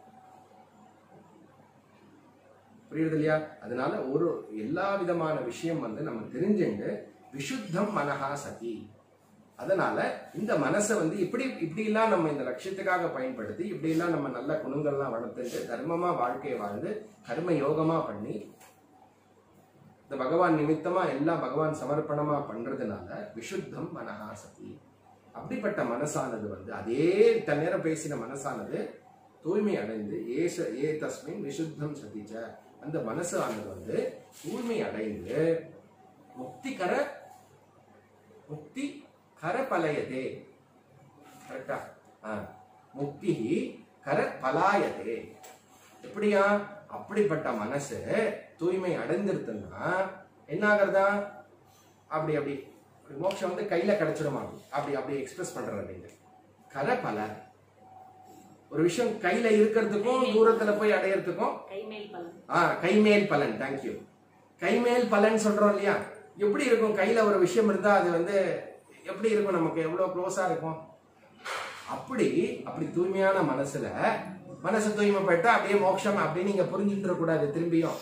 புரியுது இல்லையா அதனால ஒரு எல்லா விதமான விஷயம் வந்து நம்ம தெரிஞ்சுண்டு விசுத்தம் மனஹா சதி அதனால இந்த மனசை வந்து இப்படி இப்படிலாம் நம்ம இந்த லட்சியத்துக்காக பயன்படுத்தி இப்படிலாம் நம்ம நல்ல குணங்கள்லாம் வளர்த்துட்டு தர்மமா வாழ்க்கையை வாழ்ந்து கர்ம யோகமா பண்ணி இந்த பகவான் நிமித்தமா எல்லாம் பகவான் சமர்ப்பணமா பண்றதுனால விசுத்தம் மனஹா சதி அப்படிப்பட்ட மனசானது வந்து அதே தன்னேரம் பேசின மனசானது தூய்மை அடைந்து ஏச ஏ தஸ்மின் விசுத்தம் சதிச்ச அந்த மனசானது வந்து தூய்மை அடைந்து முக்திகர முக்தி கர பலயதே கரெக்டா முக்தி கர பலாயதே எப்படியா அப்படிப்பட்ட மனசு தூய்மை அடைந்திருக்குன்னா என்ன ஆகுறதா அப்படி அப்படி அப்படி மோட்சம் வந்து கையில கிடைச்சிடுமா அப்படி அப்படி அப்படி எக்ஸ்பிரஸ் பண்றது நீங்க கர பல ஒரு விஷயம் கையில இருக்கிறதுக்கும் தூரத்துல போய் அடையறதுக்கும் கைமேல் பலன் ஆ கைமேல் பலன் தேங்க்யூ கைமேல் பலன் சொல்றோம் இல்லையா எப்படி இருக்கும் கையில ஒரு விஷயம் இருந்தா அது வந்து எப்படி இருக்கும் நமக்கு எவ்வளவு க்ளோஸா இருக்கும் அப்படி அப்படி தூய்மையான மனசுல மனசு தூய்மைப்பட்டா அப்படியே மோட்சம் அப்படின்னு நீங்க புரிஞ்சுட்டு கூடாது திரும்பியும்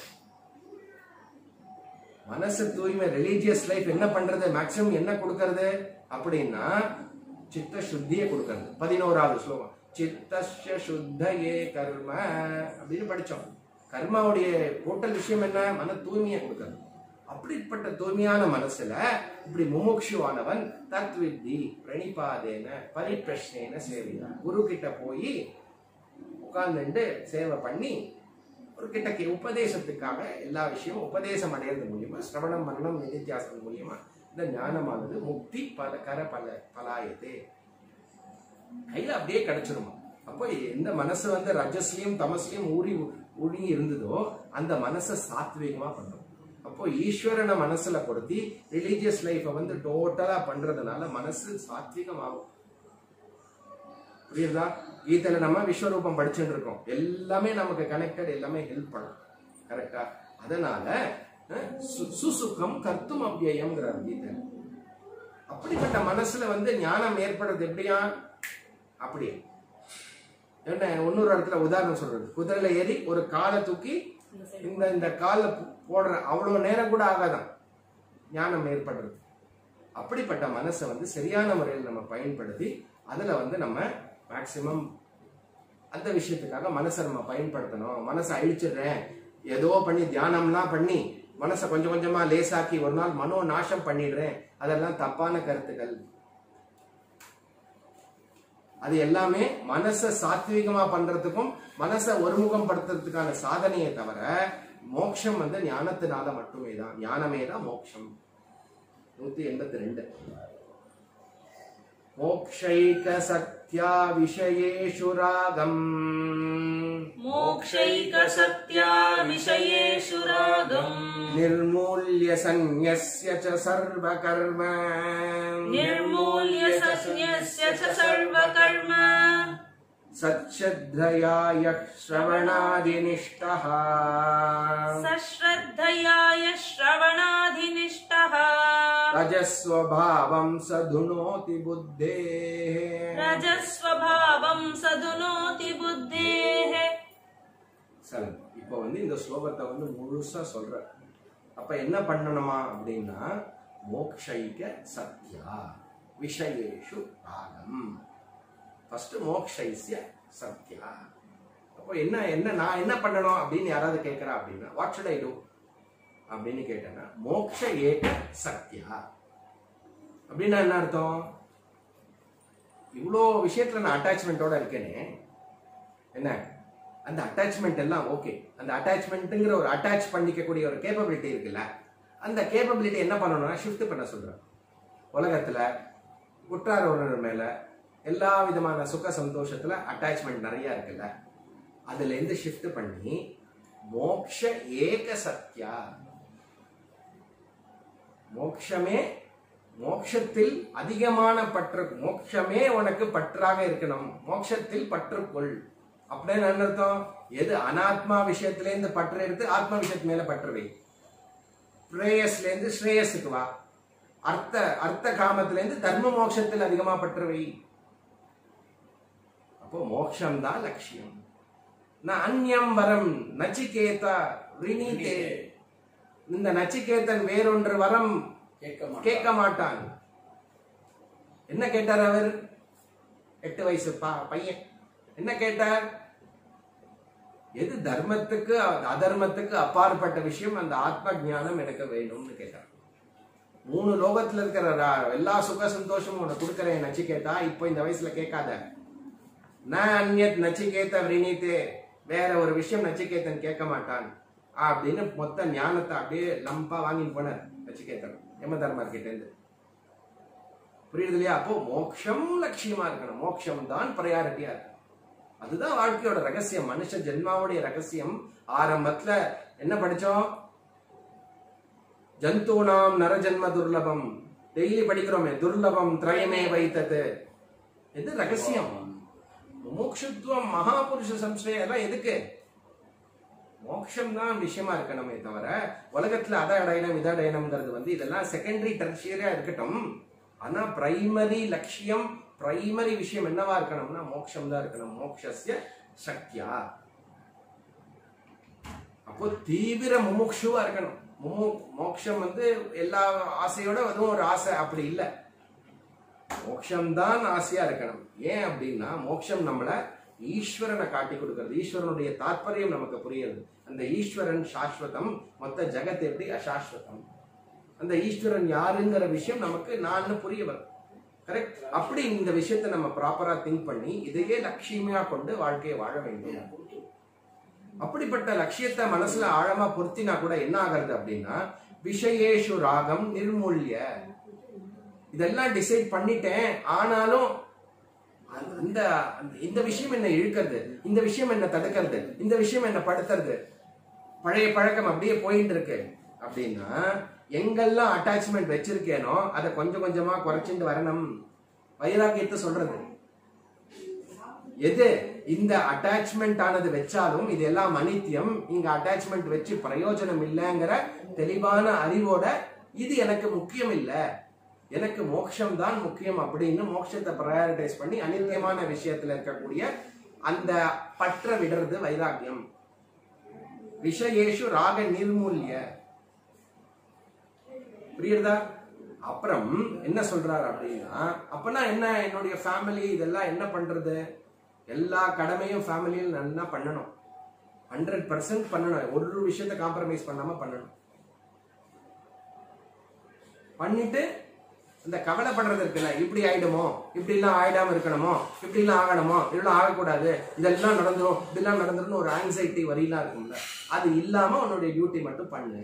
மனசு தூய்மை ரிலீஜியஸ் லைஃப் என்ன பண்றது மேக்சிமம் என்ன கொடுக்கறது அப்படின்னா சித்த சுத்தியை கொடுக்கறது பதினோராவது ஸ்லோகம் சித்தஸ்ய சுத்தயே கர்ம அப்படின்னு படிச்சோம் கர்மாவுடைய டோட்டல் விஷயம் என்ன மன தூய்மையை கொடுக்கறது அப்படிப்பட்ட தூய்மையான மனசுல இப்படி முமுட்சுவானவன் தத்வித்தி பிரணிபாதேன பரிப்பிரஷ்னேன சேவிதா குரு கிட்ட போய் உட்கார்ந்துட்டு சேவை பண்ணி ஒரு கிட்ட கே- உபதேசத்துக்காக எல்லா விஷயமும் உபதேசம் அடையிறது மூலியமா சிரவணம் மரணம் நிதித்தியாசனம் மூலியமா இந்த ஞானமானது முக்தி பல கர பல பலாயத்தே கையில அப்படியே கிடைச்சிருமா அப்போ எந்த மனசு வந்து ரஜஸ்லயும் தமஸ்லயும் ஊறி ஊழி இருந்ததோ அந்த மனசை சாத்வீகமா பண்ணும் அப்ப அப்போ ஈஸ்வரனை மனசுல பொருத்தி ரிலீஜியஸ் லைஃபை வந்து டோட்டலா பண்றதுனால மனசு சாத்விகமாகும் புரியுதா கீதையில நம்ம விஸ்வரூபம் படிச்சுட்டு இருக்கோம் எல்லாமே நமக்கு கனெக்டட் எல்லாமே ஹெல்ப் பண்ணும் கரெக்டா அதனால அஹ், சு- சுசுக்கம் கர்த்தும் அவ்யயம்ங்கிறார் கீதை அப்படிப்பட்ட மனசுல வந்து ஞானம் ஏற்படுறது எப்படியா அப்படியே என்ன இன்னொரு இடத்துல உதாரணம் சொல்றது குதிரையில ஏறி ஒரு காலை தூக்கி இந்த இந்த காலை போடுற அவ்வளவு நேரம் கூட ஆகாதான் ஞானம் ஏற்படுறது அப்படிப்பட்ட மனசை வந்து சரியான முறையில் நம்ம பயன்படுத்தி அதுல வந்து நம்ம மேக்சிமம் அந்த விஷயத்துக்காக மனசை நம்ம பயன்படுத்தணும் மனசை அழிச்சிடுறேன் ஏதோ பண்ணி தியானம்லாம் பண்ணி மனசை கொஞ்சம் கொஞ்சமா லேசாக்கி ஒரு நாள் மனோ நாசம் பண்ணிடுறேன் அதெல்லாம் தப்பான கருத்துக்கள் அது எல்லாமே மனசை சாத்வீகமா பண்றதுக்கும் மனசை ஒருமுகம் படுத்துறதுக்கான சாதனையை தவிர மோட்சம் வந்து ஞானத்தினால மட்டுமே தான் ஞானமே தான் மோட்சம் நூத்தி எண்பத்தி ரெண்டு மோக்ஷைக சத்யா விஷயேஷு ராகம் मोक्षैकसत्या विषयेषु रागम् निर्मूल्य सन्न्यस्य च सर्वकर्म निर्मूल्य सन्न्यस्य च सर्वकर्म सच्छ्रद्धया यः श्रवणादिनिष्टः सश्रद्धया यः श्रवणाधिनिष्टः रजस्वभावं स धुनोति बुद्धेः रजस्वभावम् सदुनोति बुद्धेः சரி இப்போ வந்து இந்த ஸ்லோகத்தை வந்து முழுசா சொல்ற அப்ப என்ன பண்ணணுமா அப்படின்னா மோக்ஷைக சத்யா விஷயேஷு ராகம் ஃபர்ஸ்ட் மோக்ஷைஸ்ய சத்யா அப்போ என்ன என்ன நான் என்ன பண்ணணும் அப்படின்னு யாராவது கேட்கறா அப்படின்னா வாட் ஷுட் ஐ டூ அப்படின்னு கேட்டேன்னா மோக்ஷ ஏக சத்யா அப்படின்னா என்ன அர்த்தம் இவ்வளோ விஷயத்துல நான் அட்டாச்மெண்ட்டோட இருக்கேனே என்ன அந்த அட்டாச்மெண்ட் எல்லாம் ஓகே அந்த அட்டாச்மெண்ட்டுங்கிற ஒரு அட்டாச் பண்ணிக்கக்கூடிய ஒரு கேப்பபிலிட்டி இருக்குல்ல அந்த கேப்பபிலிட்டி என்ன பண்ணணும்னா ஷிஃப்ட் பண்ண சொல்றேன் உலகத்துல குற்றார உணர்வு மேல எல்லா விதமான சுக சந்தோஷத்துல அட்டாச்மெண்ட் நிறைய இருக்குல்ல அதுல இருந்து ஷிஃப்ட் பண்ணி மோக்ஷ ஏக சத்யா மோக்ஷமே மோக்ஷத்தில் அதிகமான பற்று மோக்ஷமே உனக்கு பற்றாக இருக்கணும் மோக்ஷத்தில் பற்றுக்கொள் அப்படின்னு என்ன அர்த்தம் எது அனாத்மா விஷயத்துல இருந்து பற்று எடுத்து ஆத்மா விஷயத்து மேல பற்று வை பிரேயஸ்ல இருந்து ஸ்ரேயஸுக்கு வா அர்த்த அர்த்த காமத்துல இருந்து தர்ம மோட்சத்தில் அதிகமா பற்று வை அப்போ மோக்ஷம் தான் லட்சியம் நான் அந்யம் வரம் நச்சிகேதா ரிணீதே இந்த நச்சிகேதன் வேறொன்று வரம் கேட்க மாட்டான். கேட்க மாட்டான் என்ன கேட்டார் அவர் எட்டு வயசு பா- பையன் என்ன கேட்டார் எது தர்மத்துக்கு அதர்மத்துக்கு அப்பாற்பட்ட விஷயம் அந்த ஆத்ம ஞானம் எனக்கு வேணும்னு கேட்டார் மூணு லோகத்துல இருக்கிற ரா- எல்லா சுக சந்தோஷமும் உனக்கு கொடுக்கறேன் நச்சிகேதா இப்போ இந்த வயசுல கேட்காத நான் அந்நியத் நச்சிகேத விரிணித்தே வேற ஒரு விஷயம் நச்சிகேதன் கேட்க மாட்டான் அப்படின்னு மொத்த ஞானத்தை அப்படியே லம்பா வாங்கிட்டு போனார் நச்சிகேதன் யம தர்மர் கிட்ட இருந்து புரியுது இல்லையா அப்போ மோட்சம் லட்சியமா இருக்கணும் மோட்சம் தான் ப்ரையாரிட்டியா இருக்கு அதுதான் வாழ்க்கையோட ரகசியம் மனுஷ ஜென்மாவுடைய ரகசியம் ஆரம்பத்துல என்ன படிச்சோம் ஜந்தூனாம் நரஜன்ம துர்லபம் டெய்லி படிக்கிறோமே துர்லபம் திரயமே வைத்தது இது ரகசியம் முமுட்சுத்துவம் மகாபுருஷ சம்சயம் எல்லாம் எதுக்கு மோட்சம் தான் விஷயமா இருக்கணுமே தவிர உலகத்துல அதை அடையணும் இதை அடையணுங்கிறது வந்து இதெல்லாம் செகண்டரி டெர்ஷியரியா இருக்கட்டும் ஆனா பிரைமரி லட்சியம் பிரைமரி விஷயம் என்னவா இருக்கணும்னா மோட்சம் தான் இருக்கணும் மோக்ஷஸ்ய சக்தியா அப்போ தீவிர முமுட்சுவா இருக்கணும் முமு மோட்சம் வந்து எல்லா ஆசையோட அதுவும் ஒரு ஆசை அப்படி இல்லை மோட்சம் தான் ஆசையா இருக்கணும் ஏன் அப்படின்னா மோட்சம் நம்மள ஈஸ்வரனை காட்டி கொடுக்கிறது ஈஸ்வரனுடைய தாற்பயம் நமக்கு புரியுது அந்த ஈஸ்வரன் சாஸ்வதம் மொத்த ஜெகத் எப்படி அசாஸ்வதம் அந்த ஈஸ்வரன் யாருங்கிற விஷயம் நமக்கு நான் புரிய வரும் கரெக்ட் அப்படி இந்த விஷயத்தை நம்ம ப்ராப்பரா திங்க் பண்ணி இதையே லட்சியமா கொண்டு வாழ்க்கையை வாழ வேண்டும் அப்படிப்பட்ட லட்சியத்தை மனசுல ஆழமா பொருத்தினா கூட என்ன ஆகிறது அப்படின்னா விஷயேஷு ராகம் நிர்மூல்ய இதெல்லாம் டிசைட் பண்ணிட்டேன் ஆனாலும் அந்த- இந்த அந்த- இந்த விஷயம் என்ன இழுக்கிறது இந்த விஷயம் என்ன தடுக்கிறது இந்த விஷயம் என்ன படுத்துறது பழைய பழக்கம் அப்படியே போயிட்டு இருக்கு அப்படின்னா எங்கெல்லாம் அட்டாச்மெண்ட் வச்சிருக்கேனோ அதை கொஞ்சம் கொஞ்சமா குறைச்சிட்டு வரணும் வைராகியத்தை சொல்றது எது இந்த அட்டாச்மெண்ட் ஆனது வச்சாலும் இது எல்லாம் அனித்தியம் இங்க அட்டாச்மெண்ட் வச்சு பிரயோஜனம் இல்லைங்கிற தெளிவான அறிவோட இது எனக்கு முக்கியம் இல்ல எனக்கு மோட்சம் தான் முக்கியம் அப்படின்னு மோட்சத்தை ப்ரையாரிட்டைஸ் பண்ணி அனித்தியமான விஷயத்துல இருக்கக்கூடிய அந்த பற்ற விடுறது வைராக்கியம் விஷயேஷு ராக நிர்மூல்ய புரியுறதா அப்புறம் என்ன சொல்றாரு அப்படின்னா அப்பனா என்ன என்னுடைய ஃபேமிலி இதெல்லாம் என்ன பண்றது எல்லா கடமையும் ஃபேமிலியில் நல்லா பண்ணணும் ஹண்ட்ரட் பர்சன்ட் பண்ணணும் ஒரு விஷயத்தை காம்ப்ரமைஸ் பண்ணாம பண்ணணும் பண்ணிட்டு இந்த கவலைப்படுறது இருக்குல்ல இப்படி ஆயிடுமோ இப்படி எல்லாம் ஆயிடாம இருக்கணுமோ இப்படி எல்லாம் ஆகணுமோ இதெல்லாம் ஆகக்கூடாது இதெல்லாம் நடந்துரும் இப்படிலாம் நடந்துரும் ஒரு ஆங்ஸைட்டி வரியெல்லாம் இருக்கும்ல அது இல்லாம உன்னுடைய டியூட்டி மட்டும் பண்ணு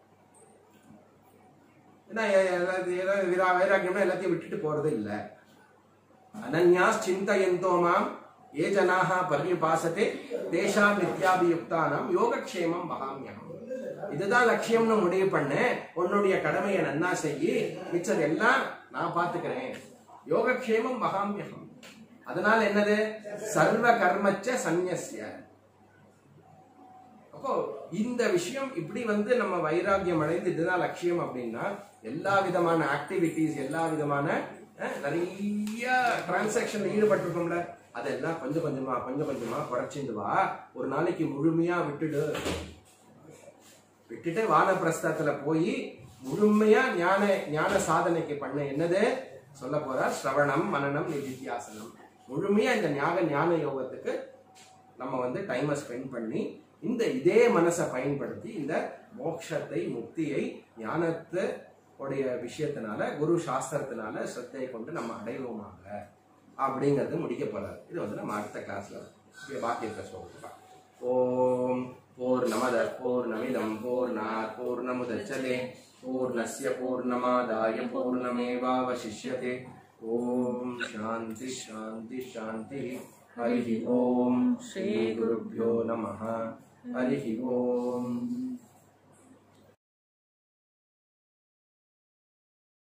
ஏன்னா எ- எல்லாத்தையும் ஏதாவது விரா- வைராக்கியம்னா எல்லாத்தையும் விட்டுட்டு போறது இல்ல அனன்யாஸ் சிந்தயந்தோ மாம் ஏ ஜனாக பர்யுபாசத்தே தேஷாம் நித்யாபியுக்தானம் யோகக்ஷேமம் மகாமியம் இதுதான் லட்சியம்னு முடிவு பண்ணு உன்னுடைய கடமையை நன்னா செய்யி மிச்சது எல்லாம் நான் பாத்துக்கிறேன் யோகக்ஷேமம் மகாமியம் அதனால என்னது சர்வ கர்மச்ச சந்நியஸ்ய அப்போ இந்த விஷயம் இப்படி வந்து நம்ம வைராக்கியம் அடைந்து இதுதான் லட்சியம் அப்படின்னா எல்லா விதமான ஆக்டிவிட்டிஸ் எல்லா விதமான அஹ், நிறைய டிரான்சாக்ஷன்ல ஈடுபட்டிருக்கோம்ல அதெல்லாம் கொஞ்சம் கொஞ்சமா கொஞ்சம் கொஞ்சமா குறைச்சிட்டு வா ஒரு நாளைக்கு முழுமையா விட்டுடு விட்டுட்டு வானப்பிரஸ்தத்துல போய் முழுமையா ஞான ஞான சாதனைக்கு பண்ண என்னது சொல்ல போறா ஸ்ரவணம் மனனம் நிதித்தியாசனம் முழுமையா இந்த ஞான ஞான யோகத்துக்கு நம்ம வந்து டைமை ஸ்பெண்ட் பண்ணி இந்த இதே மனசை பயன்படுத்தி இந்த மோட்சத்தை முக்தியை ஞானத்தை உடைய விஷயத்தினால குரு சாஸ்திரத்தினால ஸ்ரத்தையை கொண்டு நம்ம அடைவோமாக அப்படிங்கிறது முடிக்க போறாரு இது வந்து நம்ம அடுத்த கிளாஸ்ல பாக்கியத்தை சொல்லுவோம் ஓம் பூர்ணமத பூர்ணமிதம் பூர்ணாத் பூர்ணமுதச்சதே பூர்ணஸ்ய பூர்ணமாதாய பூர்ணமேவாவசிஷ்யते ஓம் சாந்தி சாந்தி சாந்தி ஹரி ஓம் ஸ்ரீ குருभ्यो நமः ஹரி ஓம்